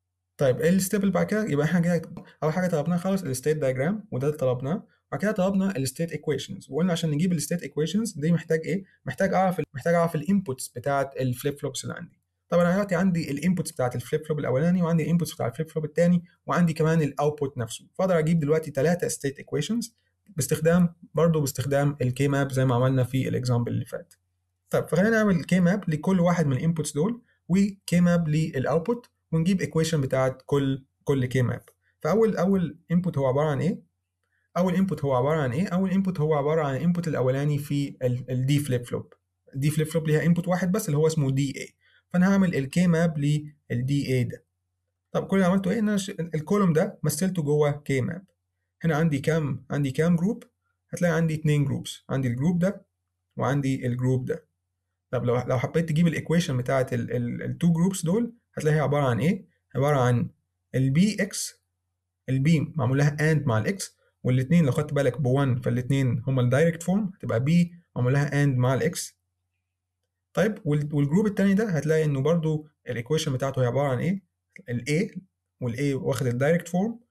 طيب ايه الستيبل بعد كده يبقى احنا كده اول حاجه طلبناها خالص الستيت دايجرام وده اللي طلبناه بعد كده طلبنا الستيت ايكويشنز وقلنا عشان نجيب الستيت ايكويشنز دي محتاج ايه محتاج اعرف محتاج اعرف الانبوتس بتاعه الفليب فلوبس اللي عندي طبعا انا دلوقتي عندي الانبوتس بتاعه الفليب فلوب الاولاني وعندي الانبوتس بتاع الفليب فلوب الثاني وعندي كمان الاوتبوت نفسه فاقدر اجيب دلوقتي ثلاثه ستيت ايكويشنز باستخدام برضه باستخدام الكي ماب زي ما عملنا في الاكزامبل اللي فات طيب فخلينا نعمل كي ماب لكل واحد من الانبوتس دول وكي ماب للاوتبوت ونجيب ايكويشن بتاعت كل كل كي ماب فاول اول انبوت هو عباره عن ايه اول انبوت هو عباره عن ايه اول انبوت هو عباره عن الانبوت الاولاني في الدي فليب فلوب الدي فليب فلوب ليها انبوت واحد بس اللي هو اسمه دي اي فانا هعمل الكي ماب للدي اي ده طب كل اللي عملته ايه ان انا الكولوم ده مثلته جوه كي ماب هنا عندي كام عندي كام جروب هتلاقي عندي اتنين جروبس عندي الجروب ده وعندي الجروب ده طب لو لو حبيت تجيب الايكويشن بتاعت التو جروبس دول هتلاقيها عباره عن ايه عباره عن البي اكس البي معمول لها اند مع الاكس والاثنين لو خدت بالك ب1 فالاثنين هما الدايركت فورم هتبقى بي معمول لها اند مع الاكس طيب والجروب الثاني ده هتلاقي انه برضو الايكويشن بتاعته هي عباره عن ايه الاي والاي واخد الدايركت فورم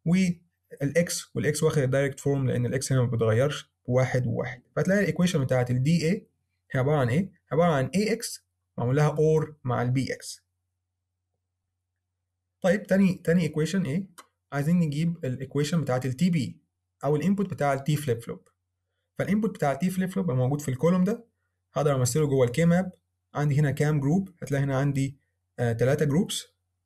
والاكس والاكس واخد الدايركت فورم لان الاكس هنا ما بيتغيرش بواحد وواحد فهتلاقي الايكويشن بتاعت الدي اي هي عباره عن ايه عباره عن اي اكس معمول لها اور مع البي اكس طيب تاني تاني ايكويشن ايه عايزين نجيب الايكويشن بتاعت التي بي او الانبوت بتاع التي فليب فلوب فالانبوت بتاع التي فليب فلوب موجود في الكولوم ده هقدر امثله جوه الكي ماب عندي هنا كام جروب هتلاقي هنا عندي ثلاثة جروبس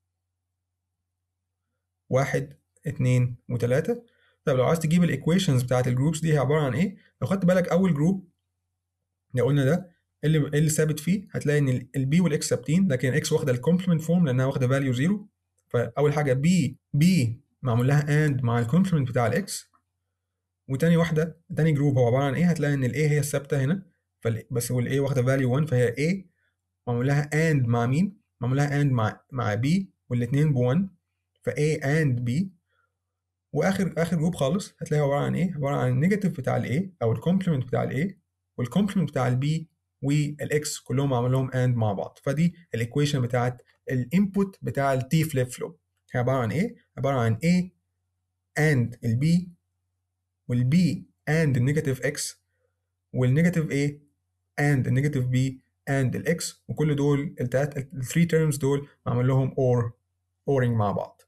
واحد اتنين وتلاتة طب لو عايز تجيب الايكويشنز بتاعت الجروبس دي هي عبارة عن ايه لو خدت بالك اول جروب اللي قلنا ده اللي اللي ثابت فيه هتلاقي ان البي والاكس ثابتين لكن الاكس واخده الكومبلمنت فورم لانها واخده فاليو زيرو فاول حاجه بي بي معمول لها اند مع الكومبلمنت بتاع الاكس وتاني واحده تاني جروب هو عباره عن ايه هتلاقي ان الاي هي الثابته هنا بس والاي واخده فاليو 1 فهي A معمول لها اند مع مين معمول لها اند مع مع B والاثنين ب 1 ف A and B واخر اخر جروب خالص هتلاقيها عباره عن ايه عباره عن النيجاتيف بتاع الاي او الكومبلمنت بتاع الاي والكومبلمنت بتاع البي والاكس كلهم عمل لهم اند مع بعض فدي الايكويشن بتاعت الانبوت بتاع التي فليب فلوب هي عباره عن ايه عباره عن A and البي والبي and النيجاتيف اكس والنيجاتيف A and النيجاتيف B and الاكس وكل دول التلات الثري تيرمز دول معمول لهم اور اورنج مع بعض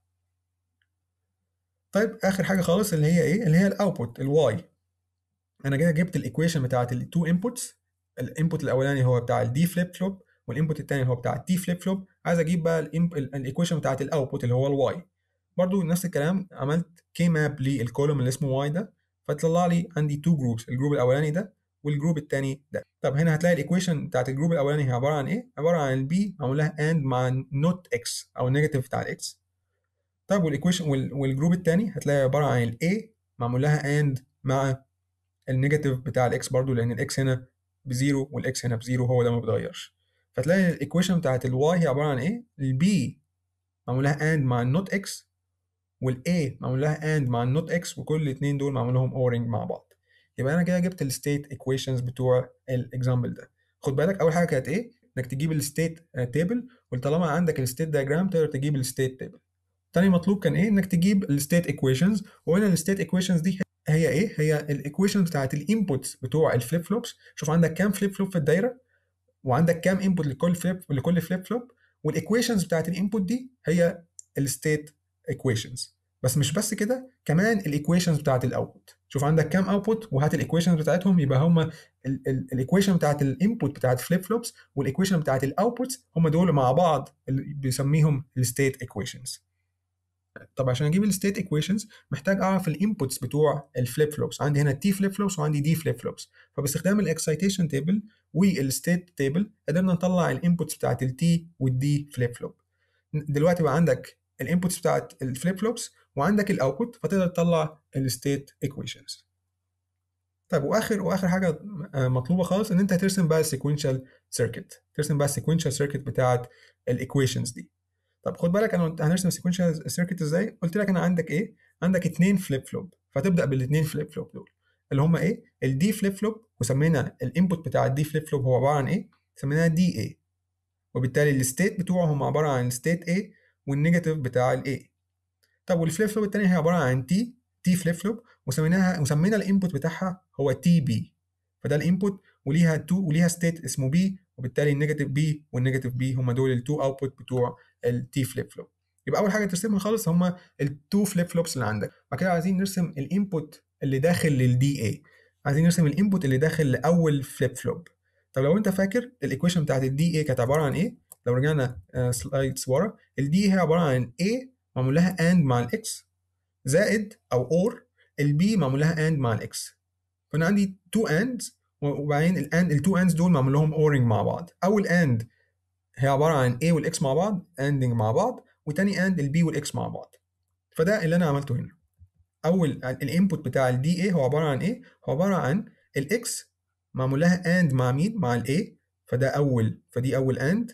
طيب اخر حاجه خالص اللي هي ايه اللي هي الاوتبوت الواي انا كده جبت الايكويشن بتاعت التو انبوتس الانبوت الاولاني هو بتاع الدي فليب فلوب والانبوت الثاني هو بتاع التي فليب فلوب عايز اجيب بقى الايكويشن بتاعت الاوتبوت اللي هو الواي برضو نفس الكلام عملت كي ماب للكولوم اللي اسمه واي ده فطلع لي عندي تو جروبس الجروب الاولاني ده والجروب الثاني ده طب هنا هتلاقي الايكويشن بتاعت الجروب الاولاني هي عباره عن ايه عباره عن البي معمول لها اند مع نوت اكس او النيجاتيف بتاع الاكس طيب والايكويشن والجروب الثاني هتلاقي عباره عن الاي معمول لها اند مع النيجاتيف بتاع الاكس برضو لان الاكس هنا بزيرو والاكس هنا بزيرو هو ده ما بيتغيرش فتلاقي الايكويشن بتاعت الواي هي عباره عن ايه البي معمول لها اند مع النوت اكس والاي معمول لها اند مع النوت اكس وكل الاثنين دول معمول لهم اورنج مع بعض يبقى انا كده جبت الستيت ايكويشنز بتوع الاكزامبل ده خد بالك اول حاجه كانت ايه انك تجيب الستيت تيبل وطالما عندك الستيت دايجرام تقدر تجيب الستيت تيبل تاني مطلوب كان ايه انك تجيب الستيت ايكويشنز وهنا الستيت ايكويشنز دي هي ايه هي الايكويشن بتاعت الانبوتس بتوع الفليب فلوبس شوف عندك كام فليب فلوب في الدايره وعندك كام انبوت لكل فليب لكل فليب فلوب والايكويشنز بتاعت الانبوت دي هي الستيت ايكويشنز بس مش بس كده كمان الايكويشنز بتاعت الاوتبوت شوف عندك كام اوتبوت وهات الايكويشن بتاعتهم يبقى هم الايكويشن بتاعت الانبوت بتاعت فليب فلوبس والايكويشن بتاعت الاوتبوتس هم دول مع بعض اللي بيسميهم الستيت ايكويشنز طب عشان اجيب الستيت ايكويشنز محتاج اعرف الانبوتس بتوع الفليب فلوبس عندي هنا تي فليب فلوبس وعندي دي فليب فلوبس فباستخدام الاكسايتيشن تيبل والستيت تيبل قدرنا نطلع الانبوتس بتاعت التي والدي فليب فلوب دلوقتي بقى عندك الانبوتس بتاعت الفليب فلوبس وعندك الاوتبوت فتقدر تطلع الستيت ايكويشنز طيب واخر واخر حاجه مطلوبه خالص ان انت هترسم بقى السيكونشال سيركت ترسم بقى السيكونشال سيركت بتاعت الايكويشنز دي طب خد بالك انا هنرسم السيكونشال سيركت ازاي قلت لك انا عندك ايه عندك اثنين فليب فلوب فتبدا بالاثنين فليب فلوب دول اللي هم ايه الدي فليب فلوب وسمينا الانبوت بتاع الدي فليب فلوب هو عباره عن ايه سميناها دي اي وبالتالي الستيت بتوعهم عباره عن ستيت A والنيجاتيف بتاع الاي طب والفليب فلوب الثانيه هي عباره عن تي تي فليب فلوب وسميناها وسمينا الانبوت بتاعها هو تي بي فده الانبوت وليها تو وليها ستيت اسمه بي وبالتالي النيجاتيف بي والنيجاتيف بي هم دول التو اوتبوت بتوع التي فليب فلوب يبقى اول حاجه ترسمها خالص هم التو فليب فلوبس اللي عندك بعد كده عايزين نرسم الانبوت اللي داخل للدي اي عايزين نرسم الانبوت اللي داخل لاول فليب فلوب طب لو انت فاكر الايكويشن بتاعت الدي اي كانت عباره عن ايه لو رجعنا سلايدز ورا الدي هي عباره عن A معمول لها اند مع الاكس زائد او اور البي معمول لها اند مع الاكس فانا عندي تو اندز وبعدين الاند التو اندز دول معمول لهم اورنج مع بعض اول اند هي عباره عن A والاكس مع بعض اندنج مع بعض وتاني اند البي والاكس مع بعض فده اللي انا عملته هنا اول الانبوت بتاع الدي اي هو عباره عن ايه هو عباره عن الاكس معمول لها اند مع مين مع الاي فده اول فدي اول اند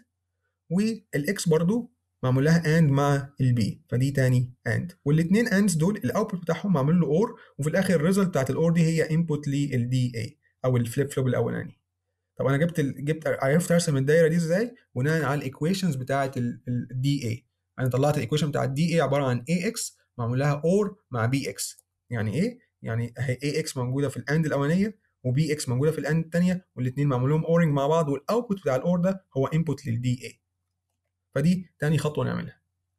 والاكس برضو معمول لها اند مع البي فدي تاني اند والاثنين اندز دول الاوتبوت بتاعهم معمول له اور وفي الاخر الريزلت بتاعت الاور دي هي انبوت للدي اي او الفليب فلوب الاولاني طب انا جبت ال... جبت عرفت ارسم الدايره دي ازاي بناء على الايكويشنز بتاعت الدي اي انا طلعت الايكويشن بتاعت دي اي عباره عن اي اكس معمول لها اور مع بي اكس يعني ايه يعني اهي اي اكس موجوده في الاند الاولانيه وبي اكس موجوده في الاند الثانيه والاثنين معمول لهم اورنج مع بعض والاوتبوت بتاع الاور ده هو انبوت للدي اي فدي تاني خطوه نعملها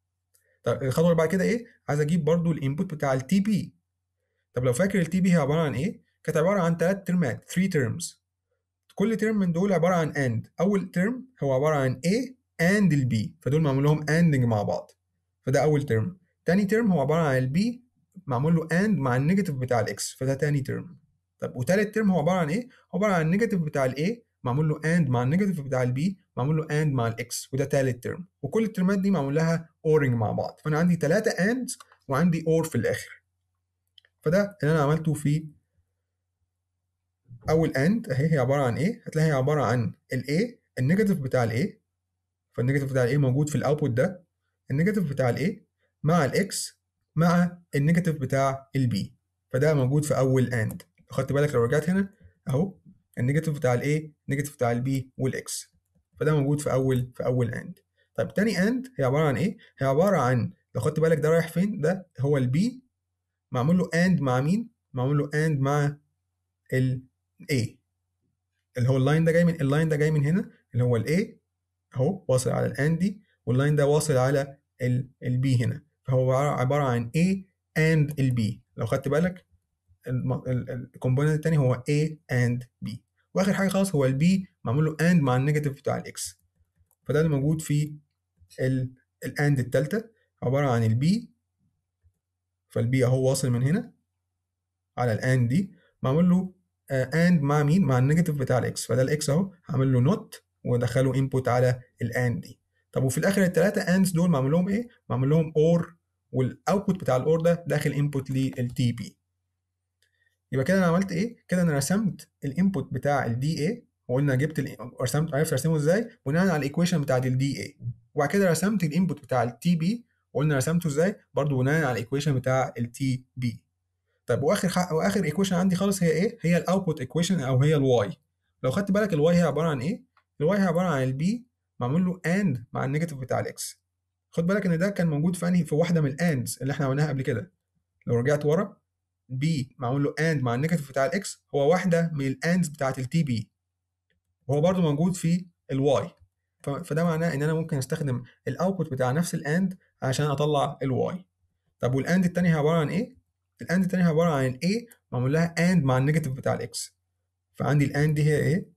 طب الخطوه اللي بعد كده ايه عايز اجيب برضو الانبوت بتاع التي بي طب لو فاكر التي بي هي عباره عن ايه كانت عباره عن ثلاث ترمات 3 ترمز كل ترم من دول عباره عن اند اول ترم هو عباره عن A اند البي فدول معمول لهم اندنج مع بعض فده اول ترم تاني ترم هو عباره عن البي معمول له اند مع النيجاتيف بتاع الاكس فده تاني ترم طب وتالت ترم هو عباره عن ايه هو عباره عن النيجاتيف بتاع الاي معمول له اند مع النيجاتيف بتاع البي معمول له اند مع الاكس وده تالت ترم وكل الترمات دي معمول لها اورنج مع بعض فانا عندي ثلاثه اندز وعندي اور في الاخر فده اللي انا عملته في اول اند اهي هي عباره عن ايه هتلاقي هي عباره عن الاي النيجاتيف بتاع الاي فالنيجاتيف بتاع الاي موجود في الاوتبوت ده النيجاتيف بتاع الاي مع الاكس مع النيجاتيف بتاع البي فده موجود في اول اند خدت بالك لو رجعت هنا اهو النيجاتيف بتاع الاي النيجاتيف بتاع البي والاكس فده موجود في اول في اول اند طيب تاني اند هي عباره عن ايه هي عباره عن لو خدت بالك ده رايح فين ده هو البي معمول له اند مع مين معمول له اند مع ال A اللي هو اللاين ده جاي من اللاين ده جاي من هنا اللي هو ال A اهو واصل على الاند دي واللاين ده واصل على ال البي هنا فهو عباره عن A and ال B لو خدت بالك الكومبوننت التاني هو A and B واخر حاجه خالص هو البي معمول له اند مع النيجاتيف بتاع الاكس فده اللي موجود في الاند التالتة عباره عن البي فالبي اهو واصل من هنا على الاند دي معمول له اند مع مين مع النيجاتيف بتاع الاكس فده الاكس اهو هعمل له نوت وادخله انبوت على الاند دي طب وفي الاخر الثلاثه اندز دول معمول لهم ايه معمول لهم اور والاوتبوت بتاع الاور ده داخل انبوت للتي بي يبقى كده انا عملت ايه كده انا رسمت الانبوت بتاع الدي اي وقلنا جبت رسمت عرفت ارسمه ازاي بناء على الايكويشن بتاعت الدي اي وبعد كده رسمت الانبوت بتاع التي بي وقلنا رسمته ازاي برضو بناء على الايكويشن بتاع التي بي طيب واخر حق واخر ايكويشن عندي خالص هي ايه هي الاوتبوت ايكويشن او هي الواي لو خدت بالك الواي هي عباره عن ايه الواي هي عباره عن البي معمول له اند مع النيجاتيف بتاع الاكس خد بالك ان ده كان موجود في انهي في واحده من الاندز اللي احنا عملناها قبل كده لو رجعت ورا بي معمول له اند مع النيجاتيف بتاع الاكس هو واحده من الاندز بتاعت التي بي وهو برضو موجود في الواي فده معناه ان انا ممكن استخدم الاوتبوت بتاع نفس الاند عشان اطلع الواي طب والاند التاني هي عباره عن ايه الاند التانية عباره عن الاي معمول لها اند مع النيجاتيف بتاع الاكس فعندي الاند دي هي ايه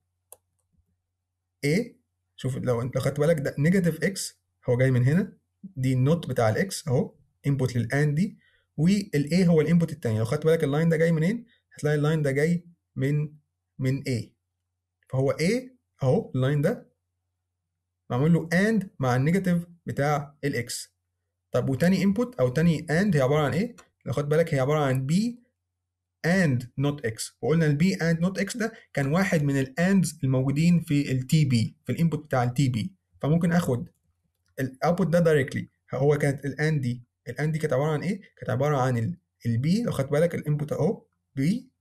a شوف لو انت لو خدت بالك ده نيجاتيف اكس هو جاي من هنا دي النوت بتاع الاكس اهو انبوت للاند دي والاي هو الانبوت التاني لو خدت بالك اللاين ده جاي منين هتلاقي اللاين ده جاي من من A فهو A اهو اللاين ده معمول له AND مع النيجاتيف بتاع الاكس طب وتاني انبوت او تاني AND هي عباره عن ايه؟ لو خدت بالك هي عباره عن B and not x وقلنا ال B and not x ده كان واحد من الاندز الموجودين في ال TB في الانبوت بتاع ال TB فممكن اخد الاوتبوت ده دايركتلي هو كانت الاند دي الاند دي كانت عباره عن ايه؟ كانت عباره عن البي لو خدت بالك الانبوت اهو بي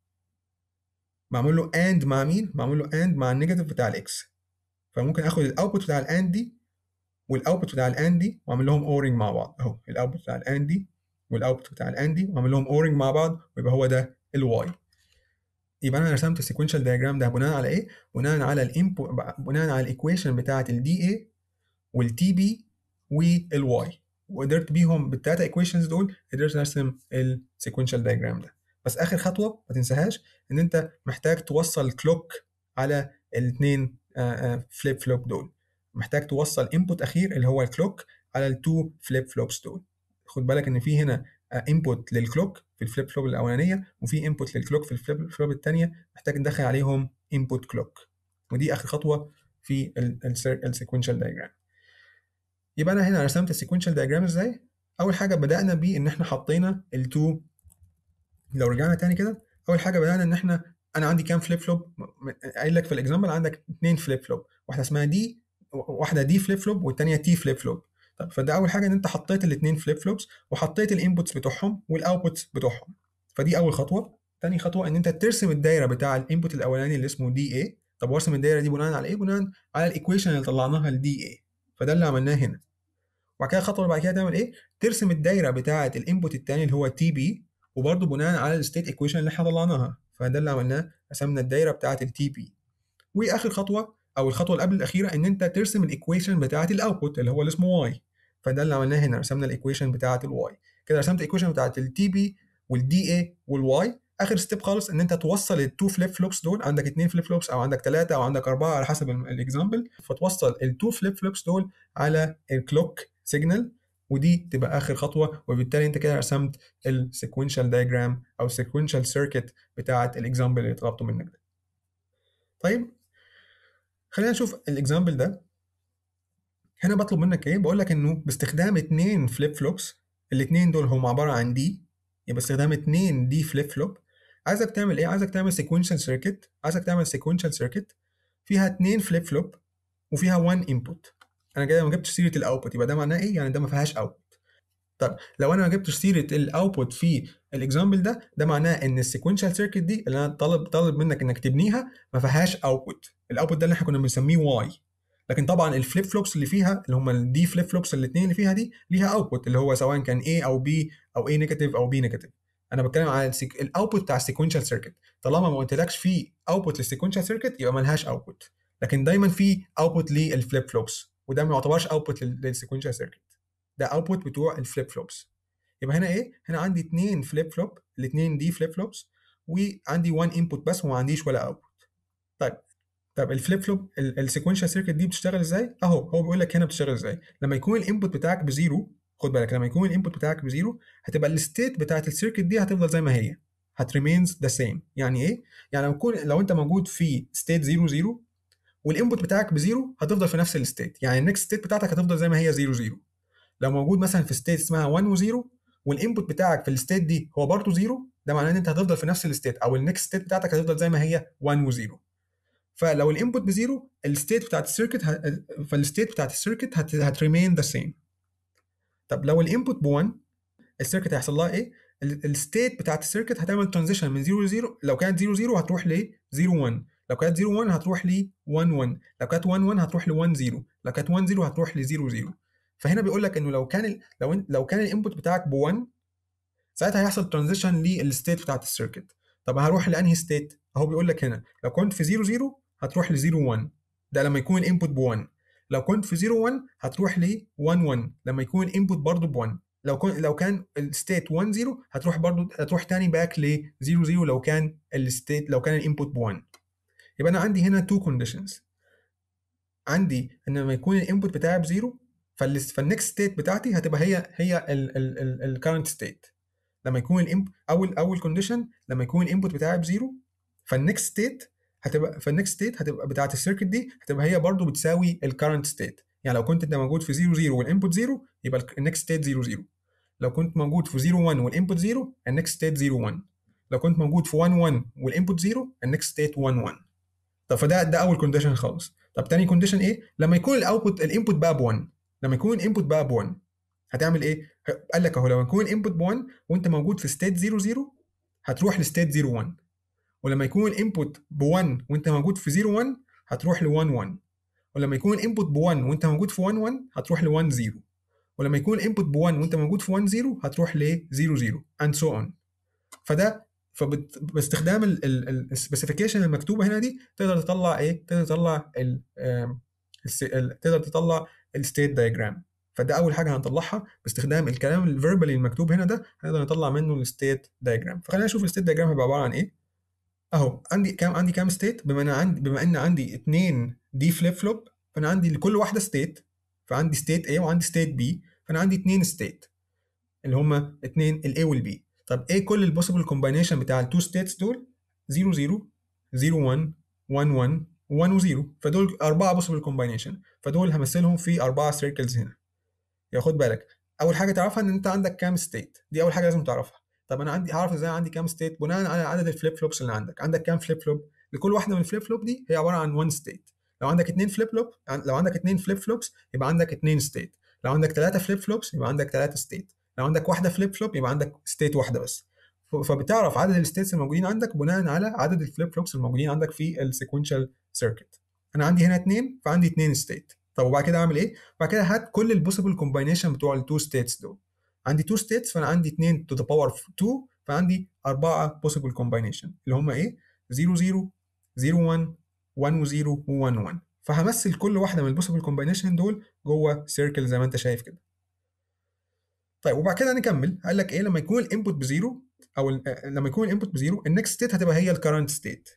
معمول له اند مع مين؟ معمول له اند مع النيجاتيف بتاع الاكس فممكن اخد الاوتبوت بتاع الاند دي والاوتبوت بتاع الاند دي واعمل لهم اورنج مع بعض اهو الاوتبوت بتاع الاند دي والاوتبوت بتاع الاند دي واعمل لهم اورنج مع بعض ويبقى هو ده الواي يبقى انا رسمت السيكونشال دايجرام ده بناء على ايه؟ بناء على الانبوت بناء على الايكويشن بتاعه الدي اي والتي بي والواي وقدرت بيهم بالتلاته ايكويشنز دول قدرت ارسم السيكونشال دايجرام ده بس اخر خطوه ما تنساهاش ان انت محتاج توصل كلوك على الاثنين فليب فلوب دول محتاج توصل انبوت اخير اللي هو الكلوك على التو فليب فلوبس دول خد بالك ان في هنا انبوت للكلوك في الفليب فلوب الاولانيه وفي انبوت للكلوك في الفليب فلوب الثانيه محتاج ندخل عليهم انبوت كلوك ودي اخر خطوه في السيكونشال دايجرام يبقى انا هنا رسمت السيكونشال دايجرام ازاي اول حاجه بدانا بيه ان احنا حطينا التو لو رجعنا تاني كده اول حاجه بدانا ان احنا انا عندي كام فليب فلوب قايل لك في الاكزامبل عندك اثنين فليب فلوب واحده اسمها دي واحده دي فليب فلوب والثانيه تي فليب فلوب طب فده اول حاجه ان انت حطيت الاثنين فليب فلوبس وحطيت الانبوتس بتوعهم والاوتبوتس بتوعهم فدي اول خطوه تاني خطوه ان انت ترسم الدايره بتاع الانبوت الاولاني اللي اسمه دي اي طب وارسم الدايره دي بناء على ايه بناء على الايكويشن اللي طلعناها لدي اي فده اللي عملناه هنا وبعد كده الخطوه اللي بعد كده تعمل ايه ترسم الدايره بتاعه الانبوت الثاني اللي هو تي بي وبرده بناء على الستيت ايكويشن اللي احنا طلعناها فده اللي عملناه رسمنا الدايره بتاعه التي بي واخر خطوه او الخطوه اللي قبل الاخيره ان انت ترسم الايكويشن بتاعه الاوتبوت اللي هو اللي اسمه واي فده اللي عملناه هنا رسمنا الايكويشن بتاعه الواي كده رسمت الايكويشن بتاعه التي بي والدي اي والواي اخر ستيب خالص ان انت توصل التو فليب فلوبس دول عندك اثنين فليب فلوبس او عندك ثلاثه او عندك اربعه على حسب الاكزامبل فتوصل التو فليب فلوبس دول على الكلوك سيجنال ودي تبقى اخر خطوه وبالتالي انت كده رسمت السيكونشال دايجرام او السيكونشال سيركت بتاعه الاكزامبل اللي طلبته منك ده طيب خلينا نشوف الاكزامبل ده هنا بطلب منك ايه بقول لك انه باستخدام اتنين فليب فلوبس الاتنين دول هم عباره عن دي يبقى باستخدام اتنين دي فليب فلوب عايزك تعمل ايه عايزك تعمل سيكونشال سيركت عايزك تعمل سيكونشال سيركت فيها اتنين فليب فلوب وفيها 1 انبوت انا كده ما جبتش سيره الاوتبوت يبقى ده معناه ايه يعني ده ما فيهاش اوتبوت طب لو انا ما جبتش سيره الاوتبوت في الاكزامبل ده ده معناه ان السيكونشال سيركت دي اللي انا طالب طالب منك انك تبنيها ما فيهاش اوتبوت الاوتبوت ده اللي احنا كنا بنسميه واي لكن طبعا الفليب فلوبس اللي فيها اللي هم الدي فليب فلوبس الاثنين اللي فيها دي ليها اوتبوت اللي هو سواء كان A او B او A نيجاتيف او B نيجاتيف انا بتكلم على الاوتبوت بتاع السيكونشال سيركت طالما ما قلتلكش في اوتبوت للسيكونشال سيركت يبقى ملهاش اوتبوت لكن دايما في اوتبوت للفليب فلوبس وده ما يعتبرش اوتبوت للسيكونشال سيركت ده اوتبوت بتوع الفليب فلوبس يبقى هنا ايه هنا عندي اثنين فليب فلوب الاثنين دي فليب فلوبس وعندي 1 انبوت بس وما عنديش ولا اوتبوت طيب طب الفليب فلوب السيكونشال سيركت دي بتشتغل ازاي اهو هو بيقول لك هنا بتشتغل ازاي لما يكون الانبوت بتاعك بزيرو خد بالك لما يكون الانبوت بتاعك بزيرو هتبقى الستيت بتاعت السيركت دي هتفضل زي ما هي هتريمينز ذا سيم يعني ايه يعني لو يكون لو انت موجود في ستيت 0 0 والانبوت بتاعك بزيرو هتفضل في نفس الستيت يعني النكست ستيت بتاعتك هتفضل زي ما هي 0 0 لو موجود مثلا في ستيت اسمها 1 و0 والانبوت بتاعك في الستيت دي هو برضه 0 ده معناه ان انت هتفضل في نفس الستيت او النكست ستيت بتاعتك هتفضل زي ما هي 1 و0 فلو الانبوت بزيرو الستيت بتاعت السيركت ه... فالستيت بتاعت السيركت هت... هتريمين ذا سيم طب لو الانبوت ب 1 السيركت هيحصل لها ايه؟ الستيت بتاعت السيركت هتعمل ترانزيشن من 0 ل 0 لو كانت 0 0 هتروح ل 0 1 لو كانت 0 1 هتروح ل 1 1 لو كانت 1 1 هتروح ل 1 0 لو كانت 1 0 هتروح ل 0 0 فهنا بيقول لك انه لو كان ال... لو لو كان الانبوت بتاعك ب 1 ساعتها هيحصل ترانزيشن للستيت بتاعت السيركت طب هروح لانهي ستيت؟ اهو بيقول لك هنا لو كنت في 0 0 هتروح ل 0 1 ده لما يكون الانبوت ب 1 لو كنت في 0 1 هتروح ل 1 1 لما يكون الانبوت برضه ب 1 لو كن لو كان الستيت 1 0 هتروح برضو هتروح تاني باك ل 0 0 لو كان الستيت لو كان الانبوت ب 1 يبقى انا عندي هنا تو كونديشنز عندي ان لما يكون الانبوت بتاعي بزيرو فالنكست ستيت بتاعتي هتبقى هي هي الكرنت ستيت لما يكون الانبوت اول اول كونديشن لما يكون الانبوت بتاعي بزيرو فالنكست ستيت هتبقى فالنكست ستيت هتبقى بتاعت السيركت دي هتبقى هي برضو بتساوي الكرنت ستيت يعني لو كنت انت موجود في 0 0 والانبوت 0 يبقى النكست ستيت 0 0 لو كنت موجود في 0 1 والانبوت 0 النكست ستيت 0 1 لو كنت موجود في 1 1 والانبوت 0 النكست ستيت 1 1 طب فده ده اول كونديشن خالص طب تاني كونديشن ايه لما يكون الاوتبوت الانبوت بقى ب 1 لما يكون الانبوت بقى ب 1 هتعمل ايه قال لك اهو لما يكون الانبوت ب 1 وانت موجود في ستيت 0 0 هتروح لستيت 0 1 ولما يكون الانبوت ب 1 وانت موجود في 0 1 هتروح ل 1 1 ولما يكون الانبوت ب 1 وانت موجود في 1 1 هتروح ل 1 0 ولما يكون الانبوت ب 1 وانت موجود في 1 0 هتروح ل 0 0 and so on فده فباستخدام السبيسيفيكيشن المكتوبه هنا دي تقدر تطلع ايه؟ تقدر تطلع ال تقدر تطلع الستيت دايجرام فده اول حاجه هنطلعها باستخدام الكلام الفيربالي المكتوب هنا ده هنقدر نطلع منه الستيت دايجرام فخلينا نشوف الستيت دايجرام هيبقى عباره عن ايه اهو عندي كام عندي كام ستيت بما ان عندي بما ان عندي اثنين دي فليب فلوب فانا عندي لكل واحده ستيت فعندي ستيت A وعندي ستيت B فانا عندي اثنين ستيت اللي هما اثنين الاي والبي طب ايه كل البوسيبل كومباينيشن بتاع التو ستيتس دول 0 0 0 1 1 1 1 و0 فدول اربعه بوسيبل كومباينيشن فدول همثلهم في اربعه سيركلز هنا يا خد بالك اول حاجه تعرفها ان انت عندك كام ستيت دي اول حاجه لازم تعرفها طب انا عندي هعرف ازاي عندي كام ستيت بناء على عدد الفليب فلوبس اللي عندك عندك كام فليب فلوب لكل واحده من الفليب فلوب دي هي عباره عن 1 ستيت لو عندك اثنين فليب فلوب لو عندك اثنين فليب فلوبس يبقى عندك اثنين ستيت لو عندك ثلاثه فليب فلوبس يبقى عندك ثلاثه ستيت لو عندك واحده فليب فلوب يبقى عندك ستيت واحده بس فبتعرف عدد الستيتس الموجودين عندك بناء على عدد الفليب فلوبس الموجودين عندك في السيكونشال سيركت انا عندي هنا اثنين فعندي اثنين ستيت طب وبعد كده اعمل ايه بعد كده هات كل البوسيبل كومباينيشن بتوع التو ستيتس دول عندي تو ستيتس فانا عندي 2 تو ذا باور 2 فعندي أربعة possible combination اللي هم إيه؟ 0 0 0 1 1 و 0 و 1 1 فهمثل كل واحدة من البوسيبل كومباينيشن دول جوه سيركل زي ما أنت شايف كده. طيب وبعد كده نكمل قال لك إيه لما يكون الانبوت بزيرو أو لما يكون الانبوت بزيرو النكست ستيت هتبقى هي الكرنت ستيت.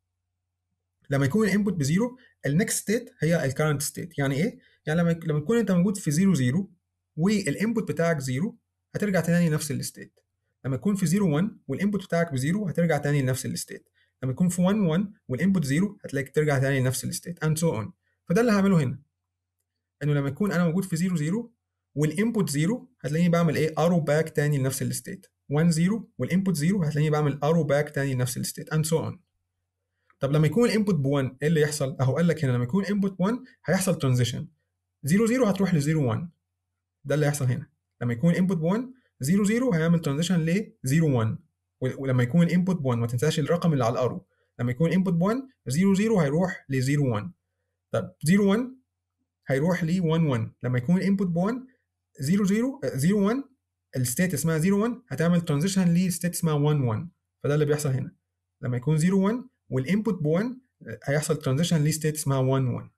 لما يكون الانبوت بزيرو النكست ستيت هي الكرنت ستيت يعني ايه يعني لما لما تكون انت موجود في 0 0 والانبوت بتاعك 0 هترجع تاني لنفس الستيت لما يكون في 0 1 والانبوت بتاعك بزيرو هترجع تاني لنفس الستيت لما يكون في 1 1 والانبوت 0 هتلاقيك ترجع تاني لنفس الستيت اند سو اون فده اللي هعمله هنا انه لما يكون انا موجود في 0 0 والانبوت 0 هتلاقيني بعمل ايه ارو باك تاني لنفس الستيت 1 0 والانبوت 0 هتلاقيني بعمل ارو باك تاني لنفس الستيت اند سو اون طب لما يكون الانبوت ب 1 ايه اللي يحصل اهو قال لك هنا لما يكون الانبوت 1 هيحصل ترانزيشن 0 0 هتروح ل 0 1 ده اللي هيحصل هنا لما يكون الانبوت ب 1 0 0 هيعمل ترانزيشن ل 0 1 ولما يكون الانبوت ب 1 ما تنساش الرقم اللي على الارو لما يكون الانبوت ب 1 0 0 هيروح ل 0 1 طب 0 1 هيروح ل 1 1 لما يكون الانبوت ب 1 0 0 0 1 الستيت اسمها 0 1 هتعمل ترانزيشن لستيت اسمها 1 1 فده اللي بيحصل هنا لما يكون 0 1 والانبوت ب 1 هيحصل ترانزيشن لستيت اسمها 1 1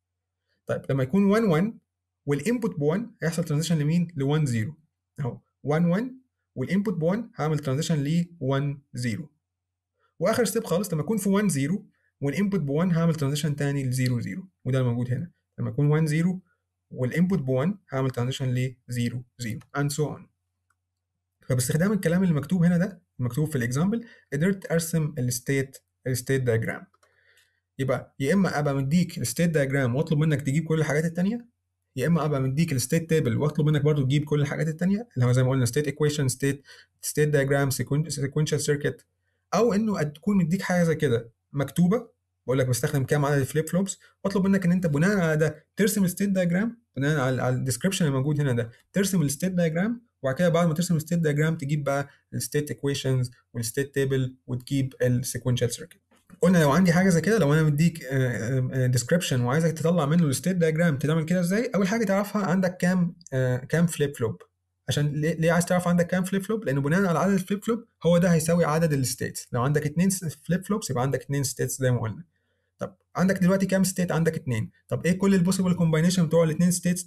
طيب لما يكون 1 1 والانبوت ب 1 هيحصل ترانزيشن لمين؟ ل 1 0 اهو 1 1 والانبوت ب 1 هعمل ترانزيشن ل 1 0 واخر ستيب خالص لما يكون في 1 0 والانبوت ب 1 هعمل ترانزيشن تاني ل 0 0 وده الموجود هنا لما يكون 1 0 والانبوت ب 1 هعمل ترانزيشن ل 0 0 and so on فباستخدام الكلام اللي مكتوب هنا ده المكتوب في الاكزامبل قدرت ارسم الستيت الستيت دايجرام يبقى يا اما ابقى مديك الستيت دايجرام واطلب منك تجيب كل الحاجات التانية يا اما ابقى مديك الستيت تيبل واطلب منك برضو تجيب كل الحاجات التانية اللي هو زي ما قلنا ستيت ايكويشن ستيت ستيت دايجرام سيكونشال سيركت او انه تكون مديك حاجه زي كده مكتوبه بقول لك بستخدم كام عدد الفليب فلوبس واطلب منك ان انت بناء على ده ترسم الستيت دايجرام بناء على, على الديسكربشن اللي موجود هنا ده ترسم الستيت دايجرام وبعد كده بعد ما ترسم الستيت دايجرام تجيب بقى الستيت ايكويشنز والستيت تيبل وتجيب السيكونشال سيركت قلنا لو عندي حاجه زي كده لو انا مديك ديسكربشن وعايزك تطلع منه الستيت دايجرام تعمل كده ازاي اول حاجه تعرفها عندك كام كام فليب فلوب عشان ليه عايز تعرف عندك كام فليب فلوب لانه بناء على عدد الفليب فلوب هو ده هيساوي عدد الستيتس لو عندك اثنين فليب فلوبس يبقى عندك اثنين ستيتس زي ما قلنا طب عندك دلوقتي كام ستيت عندك اثنين طب ايه كل البوسيبل كومباينيشن بتوع الاثنين ستيتس دول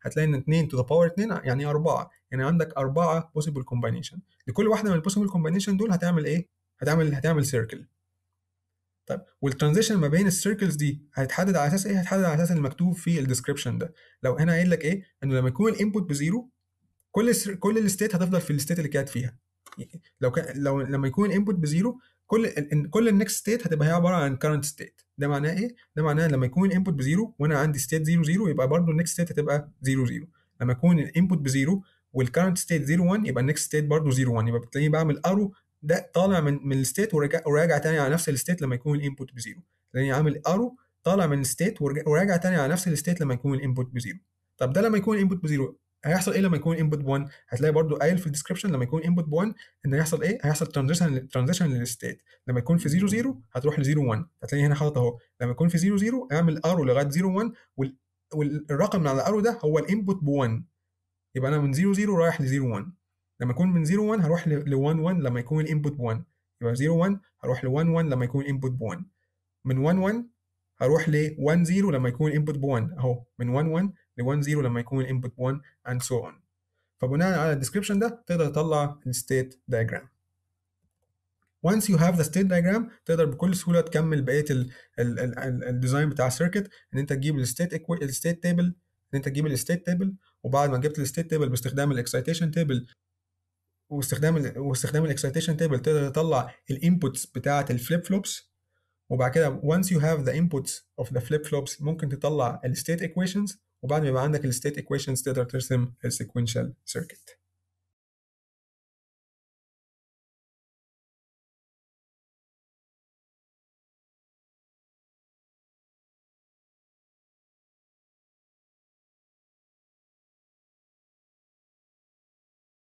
هتلاقي ان 2 to the power 2 يعني 4 يعني عندك 4 possible combination لكل واحده من البوسيبل كومباينيشن دول هتعمل ايه هتعمل هتعمل سيركل طيب والترانزيشن ما بين السيركلز دي هيتحدد على اساس ايه هيتحدد على اساس المكتوب في الديسكربشن ده لو هنا قايل لك ايه انه لما يكون الانبوت بزيرو كل السر... كل الستيت هتفضل في الستيت اللي كانت فيها لو كان لو لما يكون الانبوت بزيرو كل ال... كل النكست ستيت هتبقى هي عباره عن كارنت ستيت ده معناه ايه ده معناه لما يكون الانبوت بزيرو وانا عندي ستيت 0 0 يبقى برضه النكست ستيت هتبقى 0 0 لما يكون الانبوت بزيرو والكارنت ستيت 0 1 يبقى النكست ستيت برضه 0 1 يبقى بتلاقيني بعمل ارو ده طالع من من الستيت وراجع وراجع تاني على نفس الستيت لما يكون الانبوت بزيرو تلاقيني عامل ارو طالع من الستيت وراجع تاني على نفس الستيت لما يكون الانبوت بزيرو طب ده لما يكون الانبوت بزيرو هيحصل ايه لما يكون انبوت ب1 هتلاقي برضو قايل في الديسكربشن لما يكون انبوت ب1 ان هيحصل ايه هيحصل ترانزيشن ترانزيشن للستيت لما يكون في 0 0 هتروح ل 0 1 هتلاقي هنا حاطط اهو لما يكون في 0 0 اعمل ارو لغايه 0 1 وال... والرقم اللي على الارو ده هو الانبوت ب1 يبقى انا من 0 0 رايح ل 0 1 لما يكون من 0 1 هروح ل 1 1 لما يكون الانبوت ب1 يبقى 0 1 هروح ل 1 1 لما يكون الانبوت ب1 من 1 1 هروح ل 1 0 لما يكون الانبوت ب1 اهو من 1 1 ل 1 0 لما يكون الانبوت ب1 and so on فبناء على الديسكربشن ده تقدر تطلع الستيت diagram once you have the state diagram تقدر بكل سهوله تكمل بقيه الديزاين بتاع السيركت ان انت تجيب الستيت الستيت تيبل ان انت تجيب الستيت تيبل وبعد ما جبت الستيت تيبل باستخدام الاكسايتيشن تيبل واستخدام ال واستخدام الاكسايتيشن تيبل تقدر تطلع الانبوتس بتاعه الفليب فلوبس وبعد كده once you have the inputs of the flip flops ممكن تطلع الستيت equations وبعد ما يبقى عندك الستيت equations تقدر ترسم السيكونشال سيركت